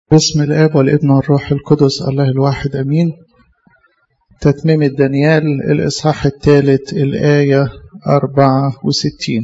باسم الآب والابن والروح القدس الله الواحد أمين تتميم دانيال الإصحاح الثالث الآية 64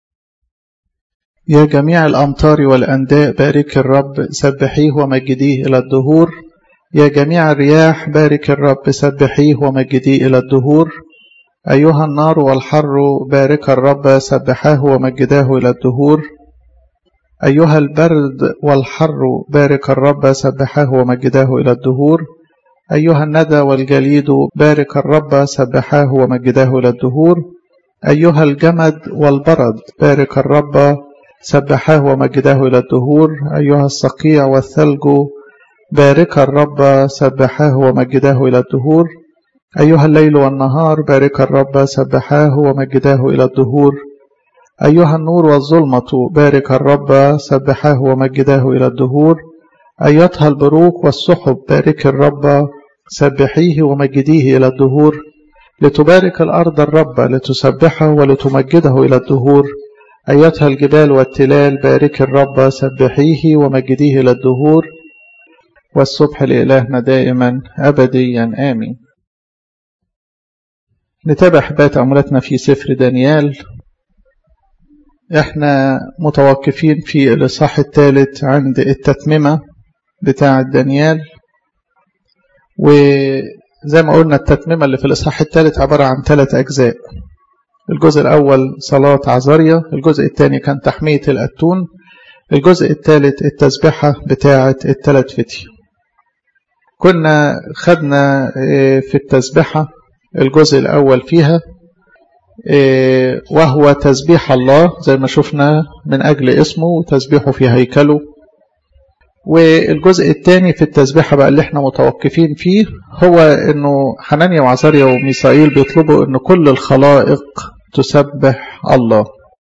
يا جميع الأمطار والأنداء بارك الرب سبحيه ومجديه إلى الدهور يا جميع الرياح بارك الرب سبحيه ومجديه إلى الدهور أيها النار والحر بارك الرب سبحاه ومجداه إلى الدهور أيها البرد والحر بارك الرب سبحاه ومجداه إلى الدهور أيها الندى والجليد بارك الرب سبحاه ومجداه إلى الدهور أيها الجمد والبرد بارك الرب سبحاه ومجداه إلى الدهور أيها الصقيع والثلج بارك الرب سبحاه ومجداه إلى الدهور أيها الليل والنهار بارك الرب سبحاه ومجداه إلى الدهور أيها النور والظلمة بارك الرب سبحاه ومجداه إلى الدهور أيتها البروق والسحب بارك الرب سبحيه ومجديه إلى الدهور لتبارك الأرض الرب لتسبحه ولتمجده إلى الدهور أيتها الجبال والتلال بارك الرب سبحيه ومجديه إلى الدهور والصبح لإلهنا دائما أبديا آمين نتابع حبات أمرتنا في سفر دانيال احنا متوقفين في الإصحاح الثالث عند التتممة بتاع دانيال وزي ما قلنا التتممة اللي في الإصحاح الثالث عبارة عن ثلاث أجزاء الجزء الأول صلاة عزاريا الجزء الثاني كان تحمية الأتون الجزء الثالث التسبحة بتاعة الثلاث فتي كنا خدنا في التسبحة الجزء الأول فيها وهو تسبيح الله زي ما شفنا من أجل اسمه وتسبيحه في هيكله والجزء الثاني في التسبيحة بقى اللي احنا متوقفين فيه هو انه حنانيا وعزاريا وميسائيل بيطلبوا ان كل الخلائق تسبح الله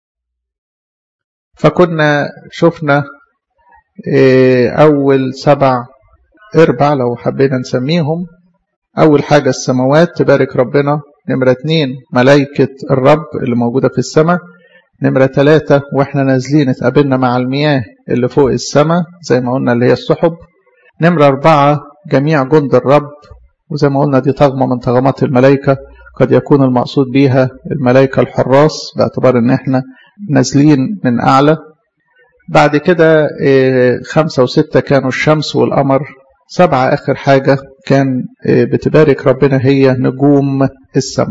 فكنا شفنا أول سبع اربع لو حبينا نسميهم أول حاجة السماوات تبارك ربنا نمرة اتنين ملايكة الرب اللي موجودة في السماء نمرة ثلاثة واحنا نازلين اتقابلنا مع المياه اللي فوق السماء زي ما قلنا اللي هي السحب نمرة أربعة جميع جند الرب وزي ما قلنا دي طغمة من طغمات الملائكة قد يكون المقصود بيها الملائكة الحراس باعتبار ان احنا نازلين من أعلى بعد كده خمسة وستة كانوا الشمس والقمر سبعة آخر حاجة كان بتبارك ربنا هي نجوم السماء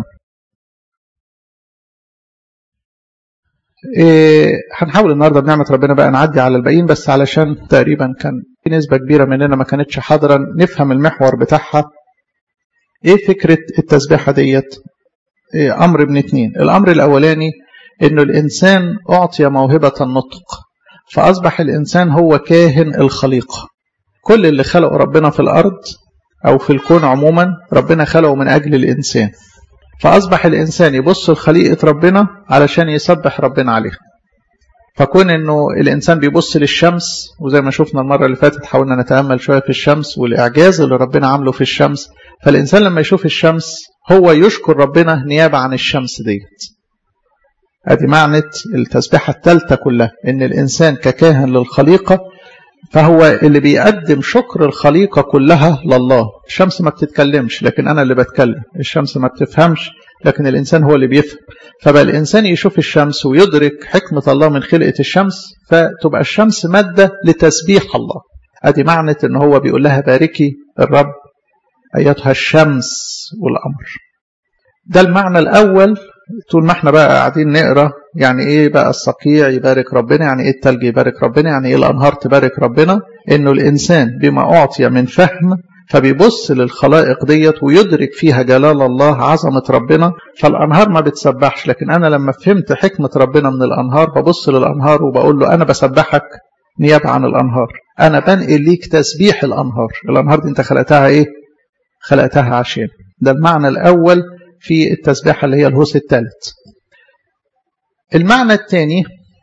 هنحاول النهارده بنعمة ربنا بقى نعدي على الباقيين بس علشان تقريبا كان في نسبة كبيرة مننا ما كانتش حاضرة نفهم المحور بتاعها ايه فكرة التسبيحة ديت إيه امر من اتنين الامر الاولاني انه الانسان اعطي موهبة النطق فاصبح الانسان هو كاهن الخليقة كل اللي خلقه ربنا في الارض او في الكون عموما ربنا خلقه من اجل الانسان فاصبح الانسان يبص لخليقة ربنا علشان يسبح ربنا عليها فكون انه الانسان بيبص للشمس وزي ما شفنا المرة اللي فاتت حاولنا نتأمل شوية في الشمس والاعجاز اللي ربنا عامله في الشمس فالإنسان لما يشوف الشمس هو يشكر ربنا نيابة عن الشمس ديت ادي معنى التسبيحة الثالثة كلها ان الانسان ككاهن للخليقة فهو اللي بيقدم شكر الخليقة كلها لله الشمس ما بتتكلمش لكن انا اللي بتكلم الشمس ما بتفهمش لكن الانسان هو اللي بيفهم فبقى الانسان يشوف الشمس ويدرك حكمة الله من خلقة الشمس فتبقى الشمس مادة لتسبيح الله ادي معنى ان هو بيقول لها باركي الرب أيتها الشمس والقمر ده المعنى الأول طول ما احنا بقى قاعدين نقرا يعني ايه بقى الصقيع يبارك ربنا يعني ايه التلج يبارك ربنا يعني ايه الانهار تبارك ربنا انه الانسان بما اعطي من فهم فبيبص للخلائق ديت ويدرك فيها جلال الله عظمة ربنا فالأنهار ما بتسبحش لكن أنا لما فهمت حكمة ربنا من الأنهار ببص للأنهار وبقول له أنا بسبحك نيابة عن الأنهار أنا بنقل ليك تسبيح الأنهار الأنهار دي أنت خلقتها إيه خلقتها عشان ده المعنى الأول في التسبيحة اللي هي الهوس الثالث المعنى الثاني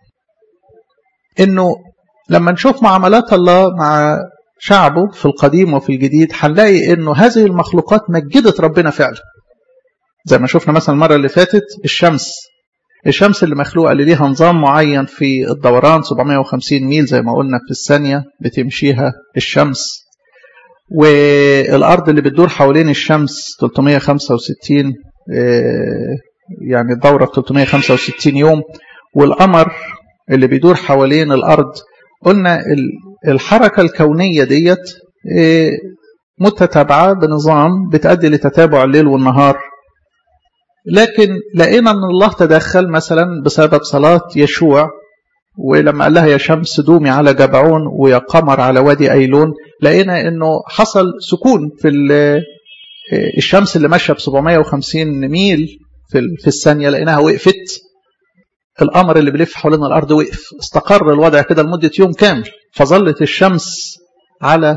انه لما نشوف معاملات الله مع شعبه في القديم وفي الجديد هنلاقي انه هذه المخلوقات مجدت ربنا فعلا زي ما شفنا مثلا المرة اللي فاتت الشمس الشمس اللي مخلوقة اللي ليها نظام معين في الدوران 750 ميل زي ما قلنا في الثانية بتمشيها الشمس والأرض اللي بتدور حوالين الشمس 365 يعني الدورة 365 يوم والقمر اللي بيدور حوالين الأرض قلنا الحركة الكونية ديت متتابعة بنظام بتؤدي لتتابع الليل والنهار لكن لقينا أن الله تدخل مثلا بسبب صلاة يشوع ولما قال لها يا شمس دومي على جبعون ويا قمر على وادي أيلون لقينا أنه حصل سكون في الشمس اللي ماشية ب 750 ميل في الثانية لقيناها وقفت القمر اللي بيلف حوالين الأرض وقف استقر الوضع كده لمدة يوم كامل فظلت الشمس على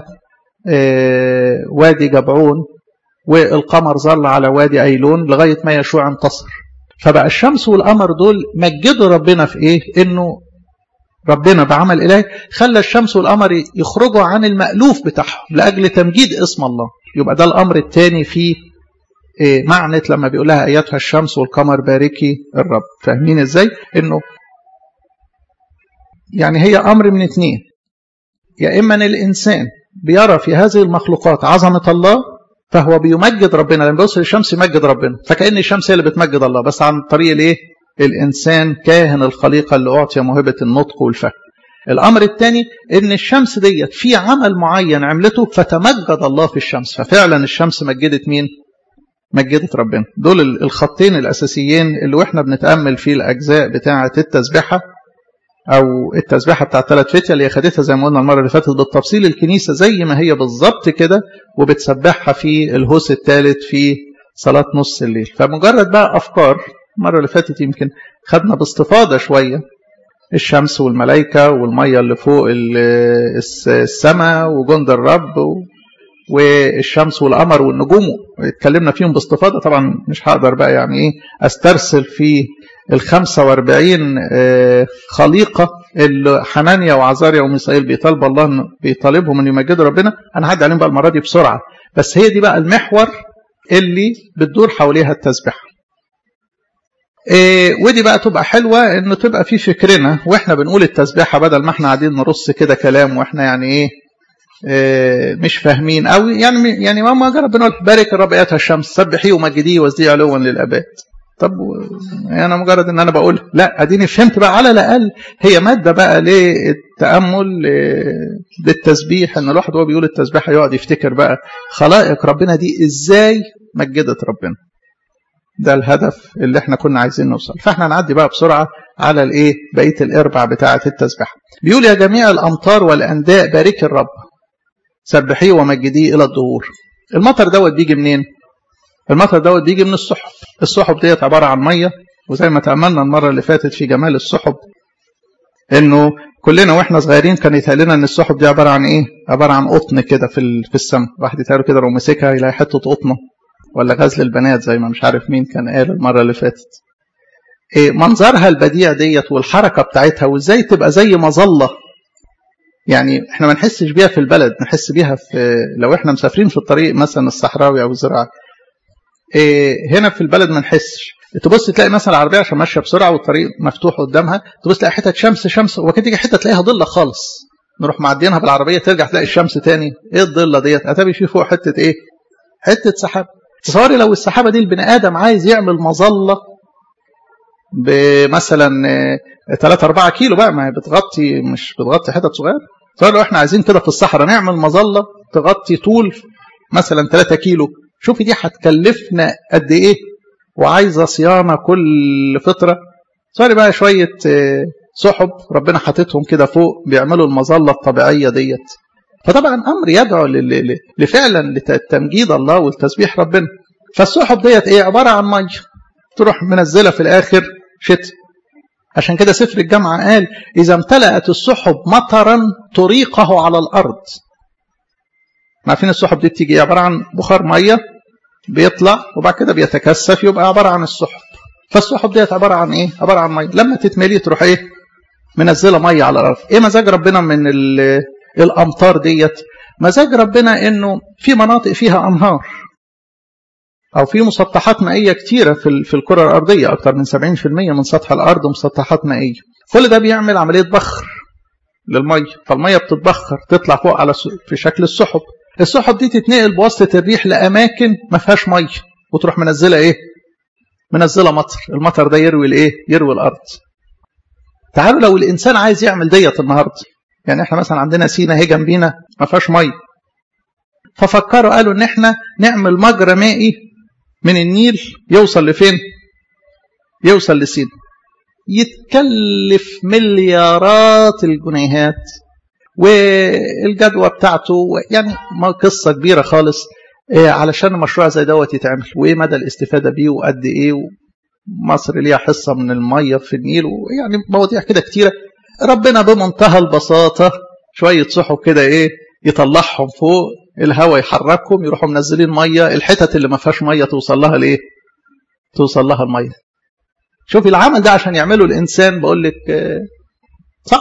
وادي جبعون والقمر ظل على وادي أيلون لغاية ما يشوع انتصر فبقى الشمس والقمر دول مجدوا ربنا في ايه انه ربنا بعمل إلهي خلى الشمس والقمر يخرجوا عن المألوف بتاعهم لأجل تمجيد اسم الله يبقى ده الأمر الثاني في إيه معنى لما بيقول لها أيتها الشمس والقمر باركي الرب فاهمين ازاي انه يعني هي أمر من اتنين يا إما أن الإنسان بيرى في هذه المخلوقات عظمة الله فهو بيمجد ربنا لما بيوصل الشمس يمجد ربنا فكأن الشمس هي اللي بتمجد الله بس عن طريق الايه الإنسان كاهن الخليقة اللي أعطي موهبة النطق والفهم الأمر الثاني إن الشمس ديت في عمل معين عملته فتمجد الله في الشمس ففعلا الشمس مجدت مين مجدت ربنا دول الخطين الأساسيين اللي وإحنا بنتأمل في الأجزاء بتاعة التسبيحة أو التسبيحة بتاع ثلاث فتية اللي خدتها زي ما قلنا المرة اللي فاتت بالتفصيل الكنيسة زي ما هي بالظبط كده وبتسبحها في الهوس الثالث في صلاة نص الليل فمجرد بقى أفكار المرة اللي فاتت يمكن خدنا باستفاضة شوية الشمس والملائكة والمية اللي فوق السماء وجند الرب والشمس والقمر والنجوم اتكلمنا فيهم باستفاضة طبعا مش هقدر بقى يعني ايه استرسل في ال 45 خليقة اللي حنانيا وعزاريا وميسائيل بيطالب الله بيطالبهم ان يمجدوا ربنا انا هعدي عليهم بقى المرة دي بسرعة بس هي دي بقى المحور اللي بتدور حواليها التسبيحة إيه ودي بقى تبقى حلوة انه تبقى في فكرنا واحنا بنقول التسبيحة بدل ما احنا قاعدين نرص كده كلام واحنا يعني ايه, إيه مش فاهمين قوي يعني يعني ما مجرد بنقول بارك الرب ايتها الشمس سبحيه ومجديه وازديه علوا للاباد طب انا مجرد ان انا بقول لا اديني فهمت بقى على الاقل هي ماده بقى للتامل للتسبيح ان الواحد وهو بيقول التسبيحه يقعد يفتكر بقى خلائق ربنا دي ازاي مجدت ربنا ده الهدف اللي احنا كنا عايزين نوصل فاحنا نعدي بقى بسرعه على الايه بقيه الاربع بتاعه التسبيحه بيقول يا جميع الامطار والانداء بارك الرب سبحيه ومجديه الى الظهور المطر دوت بيجي منين المطر دوت بيجي من السحب السحب ديت عباره عن ميه وزي ما تاملنا المره اللي فاتت في جمال السحب انه كلنا واحنا صغيرين كان يتهيأ لنا ان السحب دي عباره عن ايه عباره عن قطن كده في في السماء واحد يتهيأ كده لو مسكها يلاقي حته قطنه ولا غزل البنات زي ما مش عارف مين كان قال المره اللي فاتت إيه منظرها البديع ديت والحركه بتاعتها وازاي تبقى زي مظله يعني احنا ما نحسش بيها في البلد نحس بيها في لو احنا مسافرين في الطريق مثلا الصحراوي او الزراعي إيه هنا في البلد ما نحسش تبص تلاقي مثلا العربيه عشان ماشيه بسرعه والطريق مفتوح قدامها تبص تلاقي حتت شمس شمس وكده تيجي حته تلاقيها ضله خالص نروح معدينها بالعربيه ترجع تلاقي الشمس تاني ايه الضله ديت اتابي في فوق حته ايه حته سحاب تصوري لو السحابه دي البني ادم عايز يعمل مظله بمثلا 3 4 كيلو بقى ما هي بتغطي مش بتغطي حتت صغيره تصور لو احنا عايزين كده في الصحراء نعمل مظله تغطي طول مثلا 3 كيلو شوفي دي هتكلفنا قد ايه وعايزه صيانه كل فتره تصوري بقى شويه سحب ربنا حاططهم كده فوق بيعملوا المظله الطبيعيه ديت فطبعا امر يدعو لفعلا لتمجيد الله والتسبيح ربنا فالسحب ديت ايه عباره عن ميه تروح منزله في الاخر شتاء عشان كده سفر الجامعه قال اذا امتلأت السحب مطرا طريقه على الارض عارفين السحب دي بتيجي عباره عن بخار ميه بيطلع وبعد كده بيتكثف يبقى عباره عن السحب فالسحب ديت عباره عن ايه عباره عن ميه لما تتملي تروح ايه منزله ميه على الارض ايه مزاج ربنا من الامطار ديت مزاج ربنا انه في مناطق فيها انهار أو في مسطحات مائية كتيرة في في الكرة الأرضية أكثر من 70% من سطح الأرض مسطحات مائية كل ده بيعمل عملية بخر للمية فالمية بتتبخر تطلع فوق على في شكل السحب السحب دي تتنقل بواسطة الريح لأماكن ما فيهاش مية وتروح منزلة إيه؟ منزلة مطر المطر ده يروي الإيه؟ يروي الأرض تعالوا لو الإنسان عايز يعمل ديت النهاردة يعني إحنا مثلا عندنا سينا هي جنبينا ما فيهاش مية ففكروا قالوا إن إحنا نعمل مجرى مائي من النيل يوصل لفين؟ يوصل لسينا يتكلف مليارات الجنيهات والجدوى بتاعته يعني قصة كبيرة خالص علشان مشروع زي دوت يتعمل وايه مدى الاستفادة بيه وقد ايه مصر ليها حصة من المية في النيل ويعني مواضيع كده كتيرة ربنا بمنتهى البساطة شوية سحب كده ايه يطلعهم فوق الهواء يحركهم يروحوا منزلين مية الحتت اللي ما فيهاش مية توصل لها الايه توصل لها المية شوف العمل ده عشان يعمله الإنسان بقول لك صعب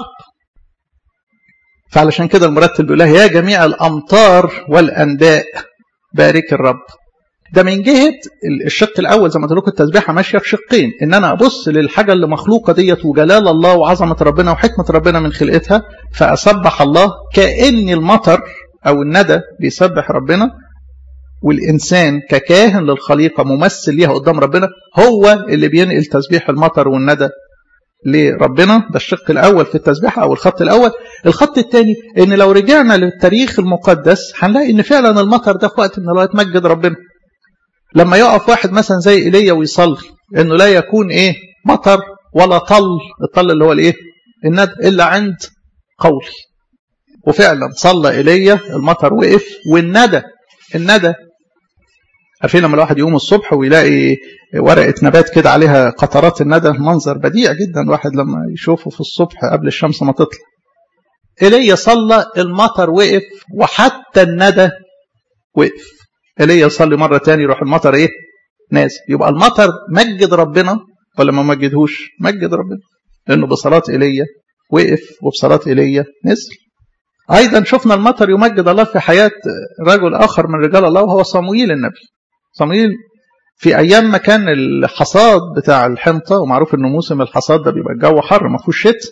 فعلشان كده المرتب بيقول لها يا جميع الأمطار والأنداء بارك الرب ده من جهة الشق الأول زي ما قلت لكم التسبيحة ماشية في شقين إن أنا أبص للحاجة اللي مخلوقة ديت وجلال الله وعظمة ربنا وحكمة ربنا من خلقتها فأسبح الله كأن المطر أو الندى بيسبح ربنا والإنسان ككاهن للخليقة ممثل ليها قدام ربنا هو اللي بينقل تسبيح المطر والندى لربنا ده الشق الأول في التسبيحة أو الخط الأول الخط الثاني إن لو رجعنا للتاريخ المقدس هنلاقي إن فعلا المطر ده في وقت من الأوقات مجد ربنا لما يقف واحد مثلا زي إيليا ويصلي إنه لا يكون إيه مطر ولا طل الطل اللي هو الإيه الندى إلا عند قولي وفعلا صلى إيليا المطر وقف والندى الندى عارفين لما الواحد يقوم الصبح ويلاقي ورقة نبات كده عليها قطرات الندى منظر بديع جدا الواحد لما يشوفه في الصبح قبل الشمس ما تطلع إيليا صلى المطر وقف وحتى الندى وقف إيليا يصلي مرة تاني يروح المطر إيه نازل يبقى المطر مجد ربنا ولا ما مجدهوش مجد ربنا لأنه بصلاة إيليا وقف وبصلاة إيليا نزل أيضا شفنا المطر يمجد الله في حياة رجل آخر من رجال الله وهو صمويل النبي صمويل في أيام ما كان الحصاد بتاع الحنطة ومعروف إنه موسم الحصاد ده بيبقى الجو حر ما فيهوش شتاء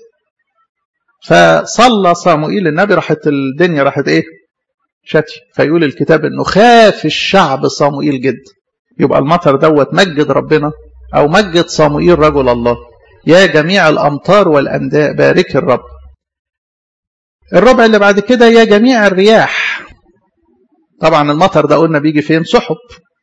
فصلى صموئيل النبي راحت الدنيا راحت إيه شتي فيقول الكتاب إنه خاف الشعب صموئيل جدا يبقى المطر دوت مجد ربنا أو مجد صموئيل رجل الله يا جميع الأمطار والأنداء بارك الرب الربع اللي بعد كده يا جميع الرياح طبعا المطر ده قلنا بيجي فين سحب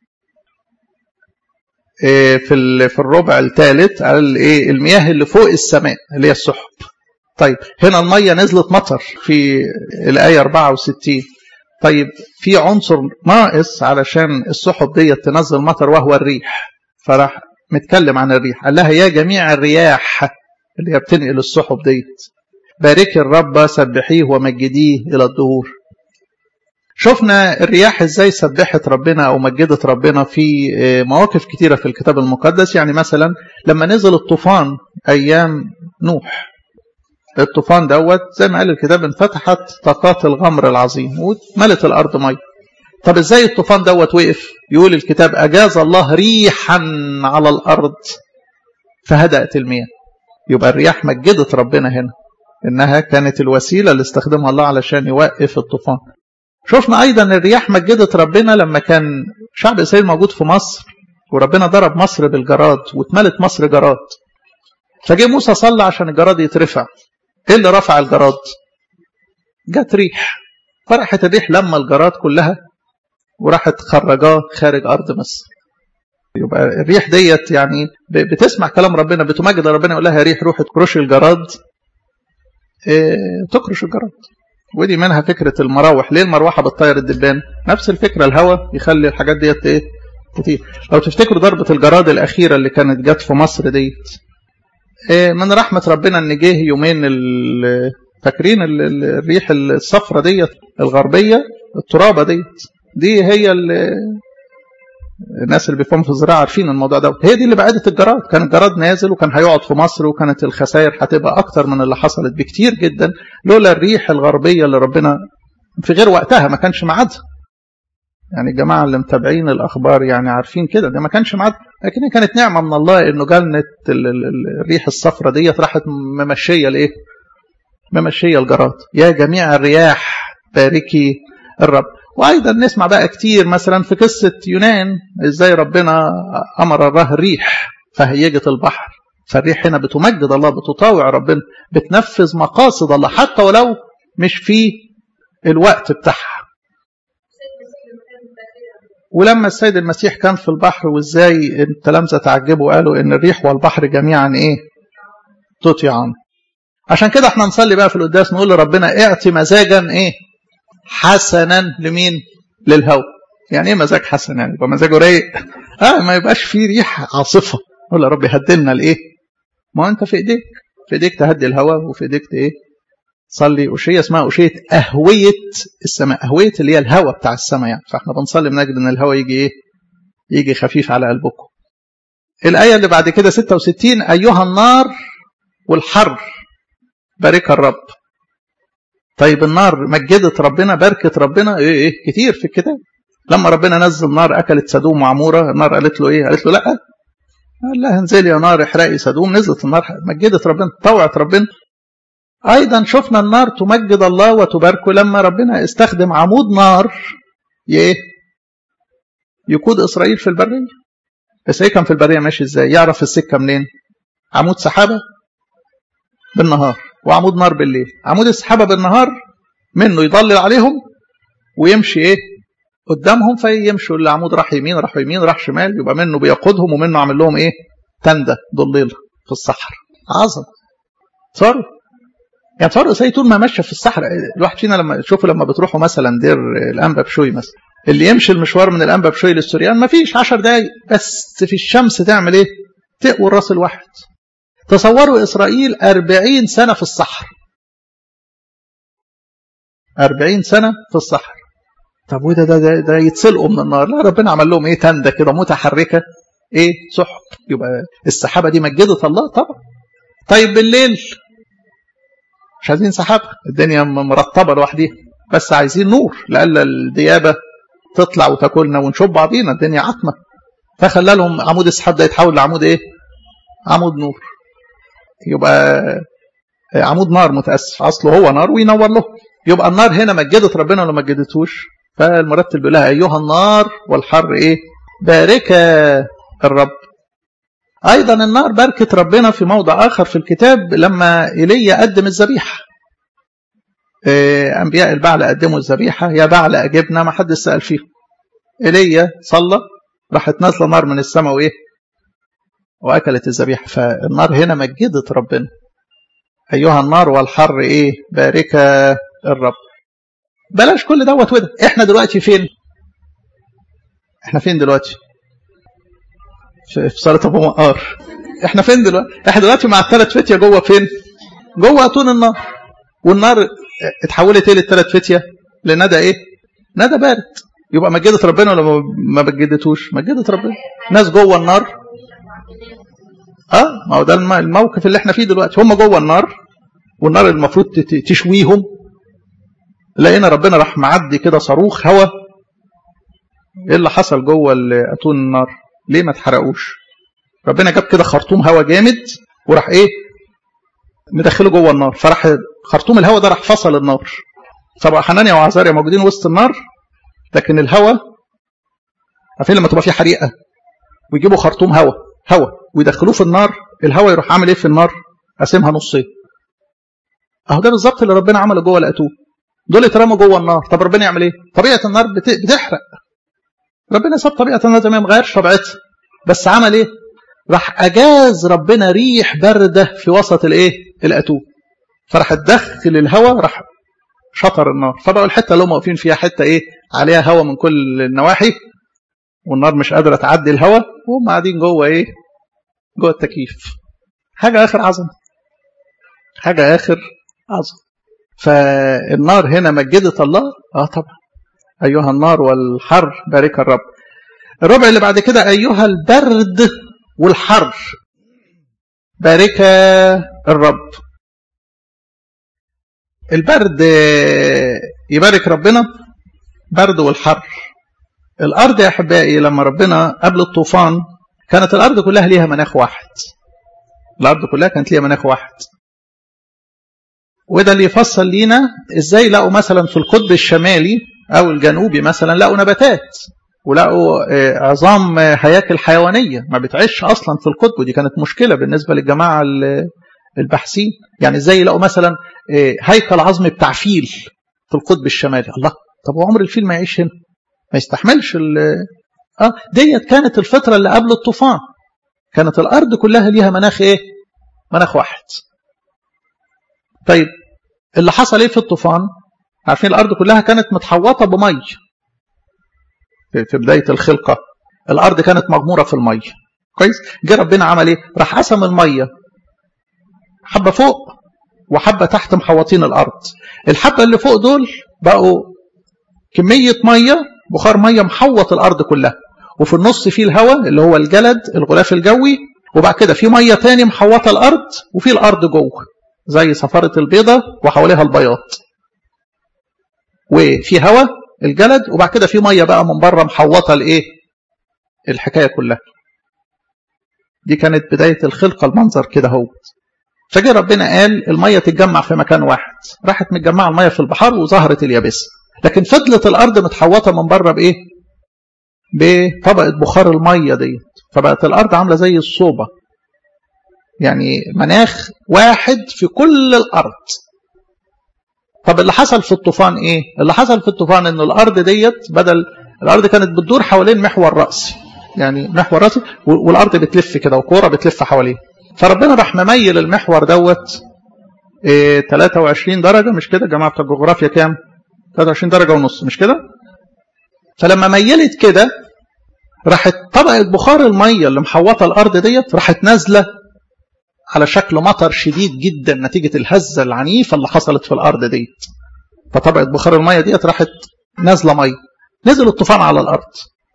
في في الربع الثالث قال ايه المياه اللي فوق السماء اللي هي السحب طيب هنا الميه نزلت مطر في الايه 64 طيب في عنصر ناقص علشان السحب ديت تنزل مطر وهو الريح فراح متكلم عن الريح قال لها يا جميع الرياح اللي هي بتنقل السحب ديت باركي الرب سبحيه ومجديه الى الدهور شفنا الرياح ازاي سبحت ربنا او مجدت ربنا في مواقف كتيره في الكتاب المقدس يعني مثلا لما نزل الطوفان ايام نوح الطوفان دوت زي ما قال الكتاب انفتحت طاقات الغمر العظيم وملت الارض ميه طب ازاي الطوفان دوت وقف يقول الكتاب اجاز الله ريحا على الارض فهدأت المياه يبقى الرياح مجدت ربنا هنا انها كانت الوسيله اللي استخدمها الله علشان يوقف الطوفان شفنا ايضا الرياح مجدت ربنا لما كان شعب اسرائيل موجود في مصر وربنا ضرب مصر بالجراد واتملت مصر جراد فجه موسى صلى عشان الجراد يترفع ايه اللي رفع الجراد جت ريح فرحت الريح لما الجراد كلها وراحت خرجاه خارج ارض مصر يبقى الريح ديت يعني بتسمع كلام ربنا بتمجد ربنا يقول لها يا ريح روحي تكرشي الجراد إيه تكرش الجراد ودي منها فكرة المراوح ليه المروحة بتطير الدبان نفس الفكرة الهواء يخلي الحاجات ديت ايه كتير لو تفتكروا ضربة الجراد الأخيرة اللي كانت جت في مصر ديت إيه من رحمة ربنا ان جه يومين فاكرين الريح الصفرة ديت الغربية الترابة ديت دي هي الناس اللي بيفهموا في الزراعه عارفين الموضوع ده هي دي اللي بعدت الجراد كان الجراد نازل وكان هيقعد في مصر وكانت الخسائر هتبقى اكتر من اللي حصلت بكتير جدا لولا الريح الغربيه اللي ربنا في غير وقتها ما كانش ميعادها يعني الجماعة اللي متابعين الأخبار يعني عارفين كده ده ما كانش معاد لكن كانت نعمة من الله إنه جالنا الريح الصفرة ديت راحت ممشية الإيه؟ ممشية الجراد يا جميع الرياح باركي الرب وأيضا نسمع بقى كتير مثلا في قصة يونان إزاي ربنا أمر الله الريح فهيجت البحر فالريح هنا بتمجد الله بتطاوع ربنا بتنفذ مقاصد الله حتى ولو مش في الوقت بتاعها ولما السيد المسيح كان في البحر وازاي التلامذه تعجبوا قالوا ان الريح والبحر جميعا ايه تطيعان عشان كده احنا نصلي بقى في القداس نقول لربنا اعطي مزاجا ايه حسنا لمين للهوى يعني ايه مزاج حسن يعني يبقى مزاجه رايق اه ما يبقاش فيه ريح عاصفه نقول يا رب هدلنا الايه ما انت في ايديك في ايديك تهدي الهواء وفي ايديك ايه تصلي أشية اسمها أشية أهوية السماء أهوية اللي هي الهواء بتاع السماء يعني فاحنا بنصلي بنجد ان الهواء يجي ايه يجي خفيف على قلبكم الآية اللي بعد كده 66 أيها النار والحر بارك الرب طيب النار مجدت ربنا باركت ربنا ايه ايه كتير في الكتاب لما ربنا نزل نار اكلت سدوم وعموره النار قالت له ايه قالت له لا قال لها انزلي يا نار احرقي سدوم نزلت النار مجدت ربنا طوعت ربنا ايضا شفنا النار تمجد الله وتباركه لما ربنا استخدم عمود نار ايه يقود اسرائيل في البريه اسرائيل كان في البريه ماشي ازاي يعرف السكه منين عمود سحابه بالنهار وعمود نار بالليل عمود السحابه بالنهار منه يضلل عليهم ويمشي ايه قدامهم فيمشوا العمود راح يمين راح يمين راح شمال يبقى منه بيقودهم ومنه عامل لهم ايه تندة ضليل في الصحراء عظم صار يعني صار زي طول ما ماشيه في الصحراء الواحد فينا لما شوفوا لما بتروحوا مثلا دير الانبا بشوي مثلا اللي يمشي المشوار من الانبا بشوي للسوريان ما فيش 10 دقايق بس في الشمس تعمل ايه تقوي الراس الواحد تصوروا اسرائيل 40 سنه في الصحراء 40 سنه في الصحراء طب وده ده, ده, ده يتسلقوا من النار لا ربنا عمل لهم ايه تندة كده متحركه ايه سحب يبقى السحابه دي مجدت الله طبعا طيب بالليل مش عايزين سحابه الدنيا مرطبه لوحديها بس عايزين نور لألا الديابه تطلع وتاكلنا ونشوف بعضينا الدنيا عتمه فخلى لهم عمود السحاب ده يتحول لعمود ايه عمود نور يبقى عمود نار متاسف اصله هو نار وينور له يبقى النار هنا مجدت ربنا ولا ما مجدتوش فالمرتل بيقول لها ايها النار والحر ايه بارك الرب ايضا النار باركت ربنا في موضع اخر في الكتاب لما ايليا قدم الذبيحه انبياء البعل قدموا الذبيحه يا بعل اجبنا ما حد سال فيهم ايليا صلى راحت نازله نار من السماء وايه واكلت الذبيحه فالنار هنا مجدت ربنا ايها النار والحر ايه بارك الرب بلاش كل دوت وده احنا دلوقتي فين احنا فين دلوقتي في صالة ابو مقار احنا فين دلوقتي احنا دلوقتي مع الثلاث فتيه جوه فين جوه اتون النار والنار اتحولت ايه للثلاث فتيه لندى ايه ندى بارد يبقى مجدت ربنا ولا ما مجدتوش مجدت ربنا ناس جوه النار اه ما هو ده الموقف اللي احنا فيه دلوقتي هم جوه النار والنار المفروض تشويهم لقينا ربنا راح معدي كده صاروخ هوا ايه اللي حصل جوه اتون النار ليه ما اتحرقوش ربنا جاب كده خرطوم هوا جامد وراح ايه مدخله جوه النار فراح خرطوم الهوا ده راح فصل النار فبقى حنانيا وعزاريا موجودين وسط النار لكن الهوا عارفين لما تبقى في حريقه ويجيبوا خرطوم هوا هوا ويدخلوه في النار الهوا يروح عامل ايه في النار قاسمها نصين اهو ده بالظبط اللي ربنا عمله جوه الاتون دول اترموا جوه النار طب ربنا يعمل ايه طبيعه النار بتحرق ربنا ساب طبيعه النار زي ما ما غيرش طبيعتها بس عمل ايه راح اجاز ربنا ريح بارده في وسط الايه الاتون فراح تدخل الهواء راح شطر النار فبقوا الحته اللي هم واقفين فيها حته ايه عليها هواء من كل النواحي والنار مش قادره تعدي الهواء وهم قاعدين جوه ايه جوه التكييف حاجه اخر عظمه حاجه اخر عظمه فالنار هنا مجدت الله اه طبعا ايها النار والحر بارك الرب الربع اللي بعد كده ايها البرد والحر بارك الرب البرد يبارك ربنا برد والحر الارض يا احبائي لما ربنا قبل الطوفان كانت الارض كلها ليها مناخ واحد الارض كلها كانت ليها مناخ واحد وده اللي يفصل لينا ازاي لقوا مثلا في القطب الشمالي او الجنوبي مثلا لقوا نباتات ولقوا عظام هياكل حيوانيه ما بتعيش اصلا في القطب ودي كانت مشكله بالنسبه للجماعه الباحثين يعني ازاي يلاقوا مثلا هيكل عظمي بتاع فيل في القطب الشمالي الله طب وعمر الفيل ما يعيش هنا ما يستحملش اه ديت كانت الفتره اللي قبل الطوفان كانت الارض كلها ليها مناخ ايه مناخ واحد طيب اللي حصل ايه في الطوفان عارفين الارض كلها كانت متحوطه بمي في بدايه الخلقه الارض كانت مغموره في الميه كويس جه ربنا عمل ايه راح قسم الميه حبه فوق وحبه تحت محوطين الارض الحبه اللي فوق دول بقوا كميه ميه بخار ميه محوط الارض كلها وفي النص فيه الهواء اللي هو الجلد الغلاف الجوي وبعد كده في ميه تاني محوطه الارض وفي الارض جوه زي صفاره البيضه وحواليها البياض وفي هواء الجلد وبعد كده في ميه بقى من بره محوطه الايه الحكايه كلها دي كانت بدايه الخلقه المنظر كده اهو فجاء ربنا قال الميه تتجمع في مكان واحد راحت متجمعه الميه في البحر وظهرت اليابسه لكن فضلت الارض متحوطه من بره بايه بطبقه بخار الميه ديت فبقت الارض عامله زي الصوبه يعني مناخ واحد في كل الارض طب اللي حصل في الطوفان ايه اللي حصل في الطوفان ان الارض ديت بدل الارض كانت بتدور حوالين محور راسي يعني محور راسي والارض بتلف كده وكوره بتلف حواليه فربنا راح مميل المحور دوت إيه 23 درجه مش كده جماعه بتوع الجغرافيا كام 23 درجه ونص مش كده فلما ميلت كده راحت طبقه بخار الميه اللي محوطه الارض ديت راحت نازله على شكل مطر شديد جدا نتيجه الهزه العنيفه اللي حصلت في الارض ديت فطبقه بخار الميه ديت راحت نازله ميه نزل الطوفان على الارض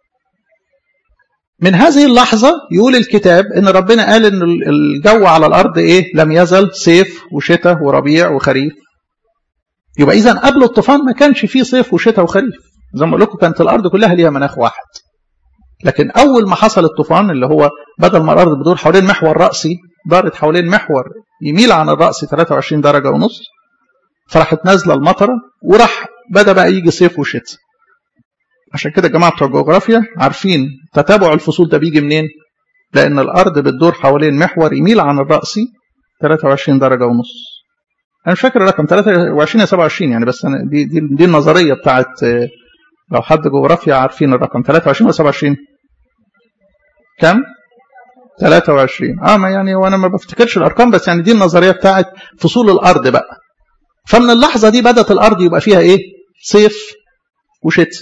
من هذه اللحظة يقول الكتاب إن ربنا قال إن الجو على الأرض إيه؟ لم يزل صيف وشتاء وربيع وخريف. يبقى إذا قبل الطوفان ما كانش فيه صيف وشتاء وخريف. زي ما أقول لكم كانت الأرض كلها ليها مناخ واحد. لكن أول ما حصل الطوفان اللي هو بدل ما الأرض بتدور حوالين محور رأسي دارت حوالين محور يميل عن الرأس 23 درجة ونص فراحت نازلة المطرة وراح بدأ بقى يجي صيف وشتاء. عشان كده الجماعه بتوع الجغرافيا عارفين تتابع الفصول ده بيجي منين؟ لأن الأرض بتدور حوالين محور يميل عن الرأسي 23 درجة ونص. أنا مش فاكر الرقم 23 يا 27 يعني بس أنا دي دي, دي النظرية بتاعت لو حد جغرافيا عارفين الرقم 23 ولا 27 كم؟ 23 اه ما يعني وانا ما بفتكرش الارقام بس يعني دي النظريه بتاعت فصول الارض بقى فمن اللحظه دي بدات الارض يبقى فيها ايه؟ صيف وشتاء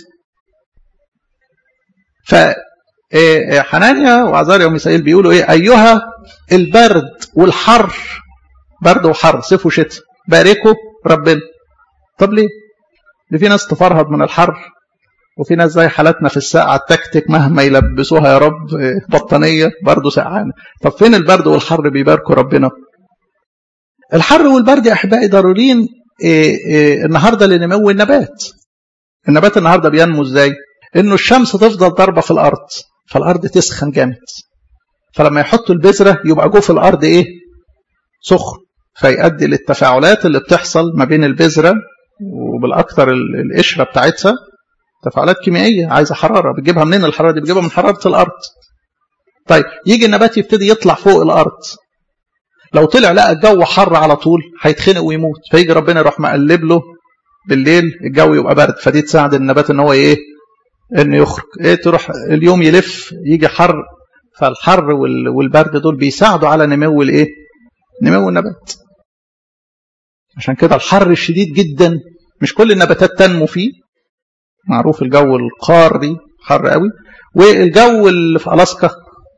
ف حنانيا وعزاريا وميسائيل بيقولوا ايه ايها البرد والحر برد وحر صيف وشتاء باركوا ربنا طب ليه؟ ليه في ناس تفرهد من الحر وفي ناس زي حالاتنا في الساعة التكتك مهما يلبسوها يا رب بطانية برضه سقعانة طب فين البرد والحر بيباركوا ربنا الحر والبرد يا أحبائي ضروريين إيه إيه النهاردة لنمو النبات النبات النهاردة بينمو ازاي انه الشمس تفضل ضاربه في الارض فالارض تسخن جامد فلما يحطوا البذره يبقى جوه في الارض ايه سخن فيؤدي للتفاعلات اللي بتحصل ما بين البذره وبالاكثر القشره بتاعتها تفاعلات كيميائيه عايزه حراره بتجيبها منين الحراره دي بتجيبها من حراره الارض طيب يجي النبات يبتدي يطلع فوق الارض لو طلع لقى الجو حر على طول هيتخنق ويموت فيجي ربنا يروح مقلب له بالليل الجو يبقى برد فدي تساعد النبات ان هو ايه انه يخرج ايه تروح اليوم يلف يجي حر فالحر والبرد دول بيساعدوا على نمو الايه نمو النبات عشان كده الحر الشديد جدا مش كل النباتات تنمو فيه معروف الجو القاري حر قوي والجو اللي في الاسكا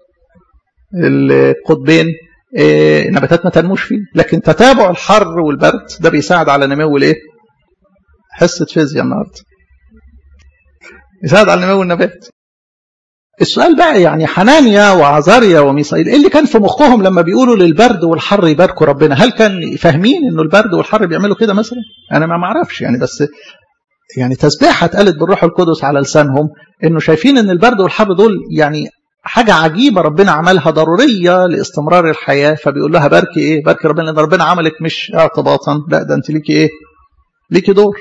القطبين إيه نباتات ما تنموش فيه لكن تتابع الحر والبرد ده بيساعد على نمو الايه حصه فيزياء النهارده يساعد على نمو النبات السؤال بقى يعني حنانيا وعزاريا وميسائيل ايه اللي كان في مخهم لما بيقولوا للبرد والحر يباركوا ربنا هل كان فاهمين انه البرد والحر بيعملوا كده مثلا انا ما معرفش يعني بس يعني تسبيحة اتقالت بالروح القدس على لسانهم انه شايفين ان البرد والحر دول يعني حاجة عجيبة ربنا عملها ضرورية لاستمرار الحياة فبيقول لها باركي ايه باركي ربنا لان ربنا عملك مش اعتباطا لا ده انت ليكي ايه ليكي دور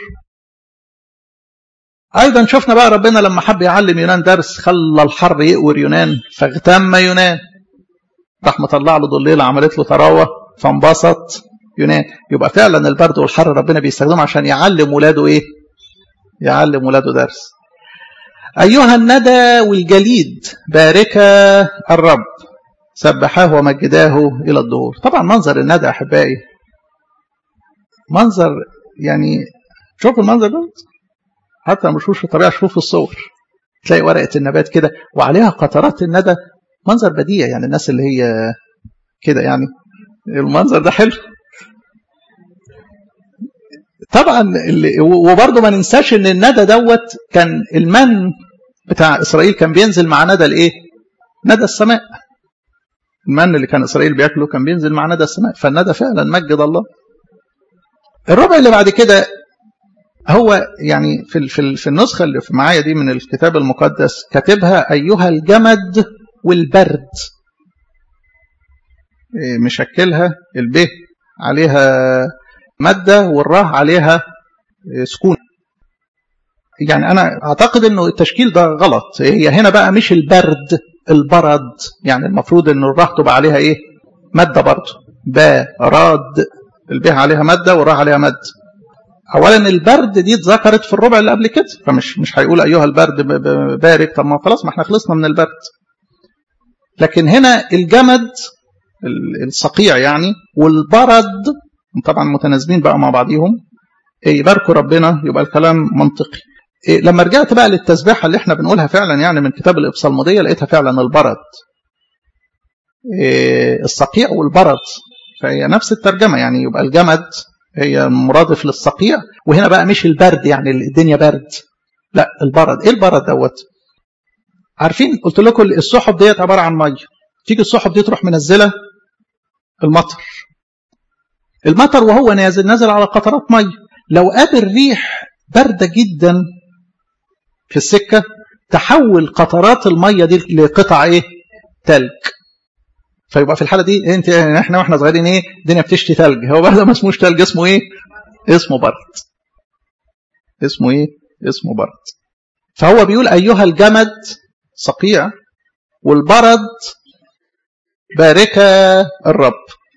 ايضا شفنا بقى ربنا لما حب يعلم يونان درس خلى الحر يقور يونان فاغتم يونان راح مطلع له ضليله عملت له طراوه فانبسط يونان يبقى فعلا البرد والحر ربنا بيستخدمه عشان يعلم ولاده ايه يعلم ولاده درس ايها الندى والجليد بارك الرب سبحاه ومجداه الى الظهور طبعا منظر الندى احبائي منظر يعني شوفوا المنظر ده حتى لما في الطبيعه شوفوا في الصور تلاقي ورقه النبات كده وعليها قطرات الندى منظر بديع يعني الناس اللي هي كده يعني المنظر ده حلو طبعا وبرضه ما ننساش ان الندى دوت كان المن بتاع اسرائيل كان بينزل مع ندى الايه؟ ندى السماء المن اللي كان اسرائيل بياكله كان بينزل مع ندى السماء فالندى فعلا مجد الله الربع اللي بعد كده هو يعني في في في النسخه اللي في معايا دي من الكتاب المقدس كاتبها ايها الجمد والبرد مشكلها الب عليها ماده والراء عليها سكون يعني انا اعتقد انه التشكيل ده غلط هي هنا بقى مش البرد البرد يعني المفروض ان الراء تبقى عليها ايه ماده برضه با راد الب عليها ماده والراء عليها ماده اولا البرد دي اتذكرت في الربع اللي قبل كده فمش مش هيقول ايها البرد بارك طب ما خلاص ما احنا خلصنا من البرد لكن هنا الجمد الصقيع يعني والبرد طبعا متناسبين بقى مع بعضيهم يباركوا ربنا يبقى الكلام منطقي لما رجعت بقى للتسبيحة اللي احنا بنقولها فعلا يعني من كتاب الإبصالمودية لقيتها فعلا البرد الصقيع والبرد فهي نفس الترجمة يعني يبقى الجمد هي مرادف للصقيع وهنا بقى مش البرد يعني الدنيا برد لا البرد ايه البرد دوت عارفين قلت لكم السحب ديت عباره عن ميه تيجي السحب دي تروح منزله المطر المطر وهو نازل نازل على قطرات ميه لو قابل ريح بارده جدا في السكه تحول قطرات الميه دي لقطع ايه تلج فيبقى في الحاله دي انت احنا واحنا صغيرين ايه الدنيا بتشتي ثلج هو بقى ده ما اسموش ثلج اسمه ايه اسمه برد اسمه ايه اسمه برد فهو بيقول ايها الجمد صقيع والبرد بارك الرب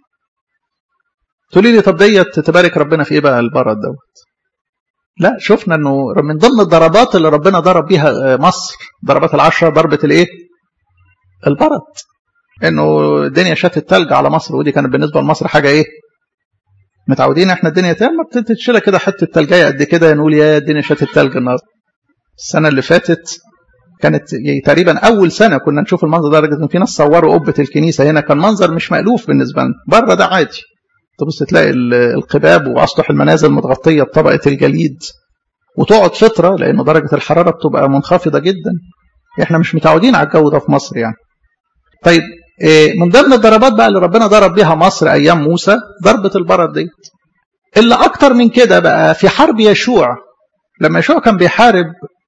تقولي لي طب ديت تبارك ربنا في ايه بقى البرد دوت لا شفنا انه من ضمن الضربات اللي ربنا ضرب بيها مصر ضربات العشره ضربه الايه البرد انه الدنيا شاتت تلج على مصر ودي كانت بالنسبه لمصر حاجه ايه متعودين احنا الدنيا تلج بتتشيل كده حته تلجايه قد كده نقول يا الدنيا شاتت تلج النهارده السنه اللي فاتت كانت تقريبا اول سنه كنا نشوف المنظر ده لدرجه ان في ناس صوروا قبه الكنيسه هنا كان منظر مش مالوف بالنسبه لنا بره ده عادي تبص تلاقي القباب واسطح المنازل متغطيه بطبقه الجليد وتقعد فتره لانه درجه الحراره بتبقى منخفضه جدا احنا مش متعودين على الجو ده في مصر يعني طيب من ضمن الضربات بقى اللي ربنا ضرب بيها مصر ايام موسى ضربه البرد دي اللي اكتر من كده بقى في حرب يشوع لما يشوع كان بيحارب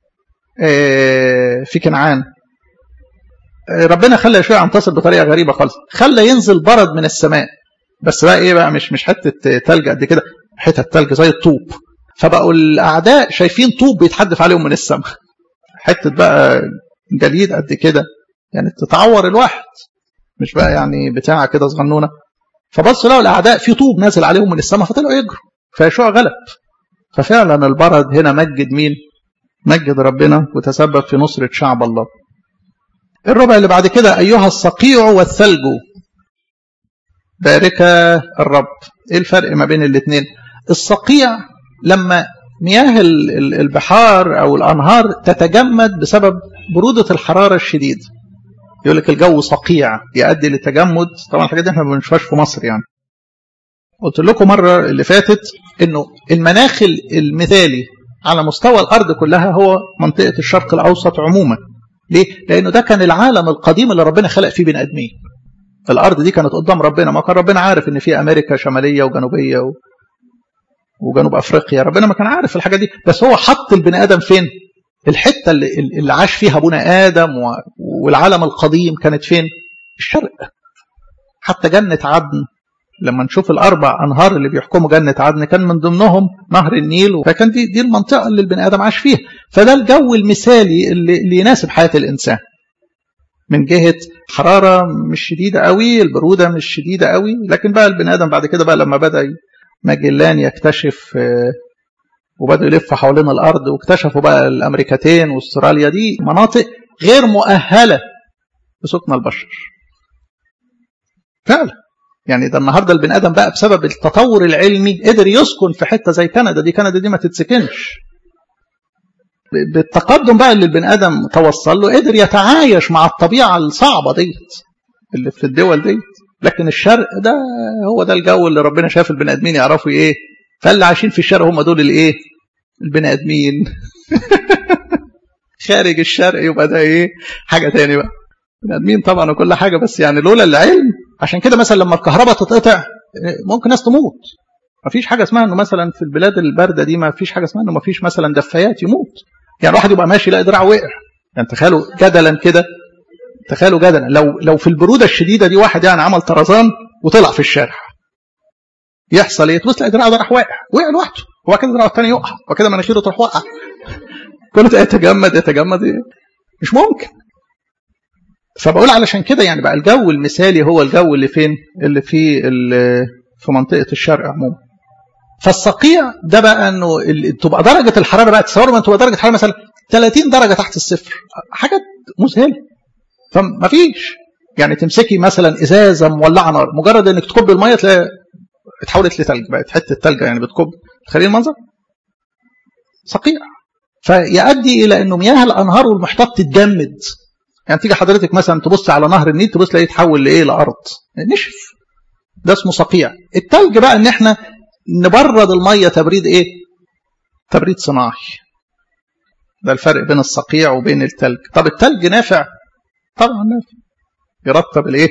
في كنعان ربنا خلى يشوع ينتصر بطريقه غريبه خالص خلى ينزل برد من السماء بس بقى ايه بقى مش مش حته تلج قد كده حته تلج زي الطوب فبقوا الاعداء شايفين طوب بيتحدف عليهم من السماء حته بقى جليد قد كده يعني تتعور الواحد مش بقى يعني بتاع كده صغنونه فبصوا لقوا الاعداء في طوب نازل عليهم من السماء فطلعوا يجروا فيشوع غلب ففعلا البرد هنا مجد مين؟ مجد ربنا وتسبب في نصرة شعب الله الربع اللي بعد كده أيها الصقيع والثلج بارك الرب ايه الفرق ما بين الاثنين الصقيع لما مياه البحار او الانهار تتجمد بسبب برودة الحرارة الشديدة يقول لك الجو صقيع يؤدي للتجمد طبعا الحاجات دي احنا ما بنشوفهاش في مصر يعني قلت لكم مرة اللي فاتت انه المناخ المثالي على مستوى الارض كلها هو منطقة الشرق الاوسط عموما ليه؟ لانه ده كان العالم القديم اللي ربنا خلق فيه بني ادمين الارض دي كانت قدام ربنا ما كان ربنا عارف ان في امريكا شماليه وجنوبيه و... وجنوب افريقيا ربنا ما كان عارف الحاجه دي بس هو حط البني ادم فين الحته اللي, اللي عاش فيها ابونا ادم والعالم القديم كانت فين الشرق حتى جنه عدن لما نشوف الاربع انهار اللي بيحكموا جنه عدن كان من ضمنهم نهر النيل فكان دي دي المنطقه اللي البني ادم عاش فيها فده الجو المثالي اللي, اللي يناسب حياه الانسان من جهه حراره مش شديده قوي البروده مش شديده قوي لكن بقى البني ادم بعد كده بقى لما بدا ماجلان يكتشف وبدأوا يلفوا حوالين الأرض واكتشفوا بقى الأمريكتين واستراليا دي مناطق غير مؤهلة لسكن البشر فعلا يعني ده النهارده البني ادم بقى بسبب التطور العلمي قدر يسكن في حته زي كندا دي كندا دي ما تتسكنش بالتقدم بقى اللي البني ادم توصل له قدر يتعايش مع الطبيعه الصعبه ديت اللي في الدول ديت لكن الشرق ده هو ده الجو اللي ربنا شاف البني ادمين يعرفوا ايه فاللي عايشين في الشرق هم دول الايه البني ادمين خارج الشرق يبقى ده ايه حاجه تاني بقى بني ادمين طبعا وكل حاجه بس يعني لولا العلم عشان كده مثلا لما الكهرباء تتقطع ممكن ناس تموت ما فيش حاجه اسمها انه مثلا في البلاد البارده دي ما فيش حاجه اسمها انه ما فيش مثلا دفايات يموت يعني واحد يبقى ماشي يلاقي دراعه وقع يعني تخيلوا جدلا كده تخيلوا جدلا لو لو في البروده الشديده دي واحد يعني عمل طرزان وطلع في الشارع يحصل ايه؟ تبص تلاقي دراعه ده راح واقع وقع لوحده وبعد كده دراعه الثاني يقع وكده مناخيره تروح واقعه كله يتجمد يتجمد إيه؟ مش ممكن فبقول علشان كده يعني بقى الجو المثالي هو الجو اللي فين؟ اللي في في منطقه الشرق عموما. فالصقيع ده بقى انه تبقى درجه الحراره بقى تصوروا تبقى درجه الحراره مثلا 30 درجه تحت الصفر حاجات مذهله فما فيش يعني تمسكي مثلا ازازه مولعه نار مجرد انك تكب الميه تلاقي اتحولت لثلج بقت حته ثلج يعني بتكب تخيلين المنظر صقيع فيؤدي الى انه مياه الانهار والمحيطات تتجمد يعني تيجي حضرتك مثلا تبص على نهر النيل تبص تلاقيه يتحول لايه لارض نشف ده اسمه صقيع التلج بقى ان احنا نبرد الميه تبريد ايه تبريد صناعي ده الفرق بين الصقيع وبين التلج طب التلج نافع طبعا نافع يرطب الايه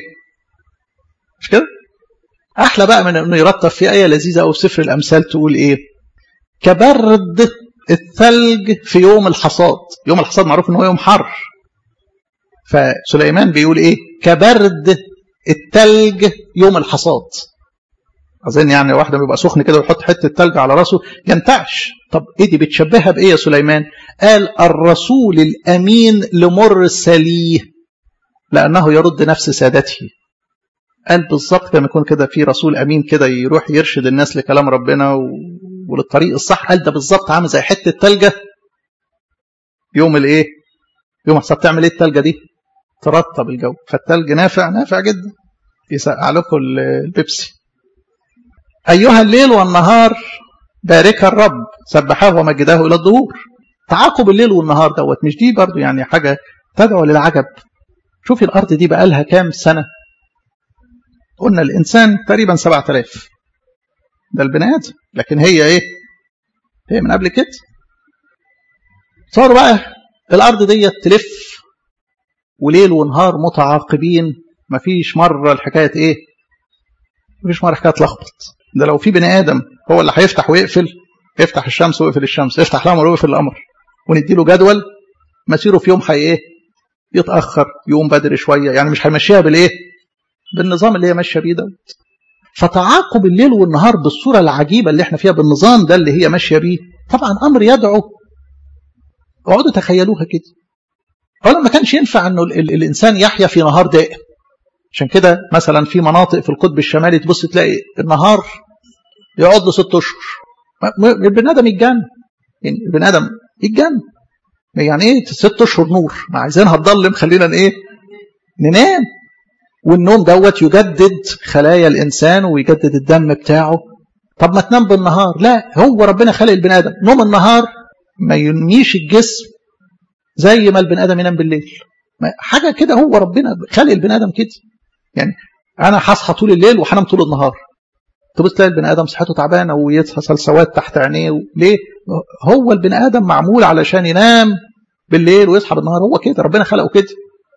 مش كده احلى بقى من انه يرطب في ايه لذيذه او في سفر الامثال تقول ايه كبرد الثلج في يوم الحصاد يوم الحصاد معروف ان هو يوم حر فسليمان بيقول ايه كبرد التلج يوم الحصاد اظن يعني واحده بيبقى سخن كده ويحط حته تلج على راسه ينتعش طب ايه دي بتشبهها بايه يا سليمان قال الرسول الامين لمرسليه لانه يرد نفس سادته قال بالظبط لما يكون كده في رسول امين كده يروح يرشد الناس لكلام ربنا و... وللطريق الصح قال ده بالظبط عامل زي حته تلجه يوم الايه يوم الحصاد تعمل ايه التلجه دي ترطب الجو فالتلج نافع نافع جدا يسقع لكم البيبسي ايها الليل والنهار بارك الرب سبحاه ومجداه الى الظهور تعاقب الليل والنهار دوت مش دي برضو يعني حاجه تدعو للعجب شوفي الارض دي بقى لها كام سنه قلنا الانسان تقريبا 7000 ده البني ادم لكن هي ايه هي من قبل كده صار بقى الارض ديت تلف وليل ونهار متعاقبين مفيش مره الحكايه ايه مفيش مره حكايه تلخبط ده لو في بني ادم هو اللي هيفتح ويقفل يفتح الشمس ويقفل الشمس يفتح القمر ويقفل القمر ونديله جدول مسيره في يوم حي ايه يتاخر يقوم بدري شويه يعني مش هيمشيها بالايه بالنظام اللي هي ماشيه بيه دوت فتعاقب الليل والنهار بالصوره العجيبه اللي احنا فيها بالنظام ده اللي هي ماشيه بيه طبعا امر يدعو اقعدوا تخيلوها كده اولا ما كانش ينفع انه ال ال الانسان يحيا في نهار دائم عشان كده مثلا في مناطق في القطب الشمالي تبص تلاقي النهار يقعد له ست اشهر البني ادم يتجن يعني البني ادم يتجن يعني ايه ست اشهر نور ما عايزينها تضلم خلينا ايه ننام والنوم دوت يجدد خلايا الانسان ويجدد الدم بتاعه طب ما تنام بالنهار لا هو ربنا خلق البني ادم نوم النهار ما ينميش الجسم زي ما البني ادم ينام بالليل حاجه كده هو ربنا خلق البني ادم كده يعني انا هصحى طول الليل وهنام طول النهار تبص تلاقي البني ادم صحته تعبانه ويصحى سلسوات تحت عينيه ليه؟ هو البني ادم معمول علشان ينام بالليل ويصحى بالنهار هو كده ربنا خلقه كده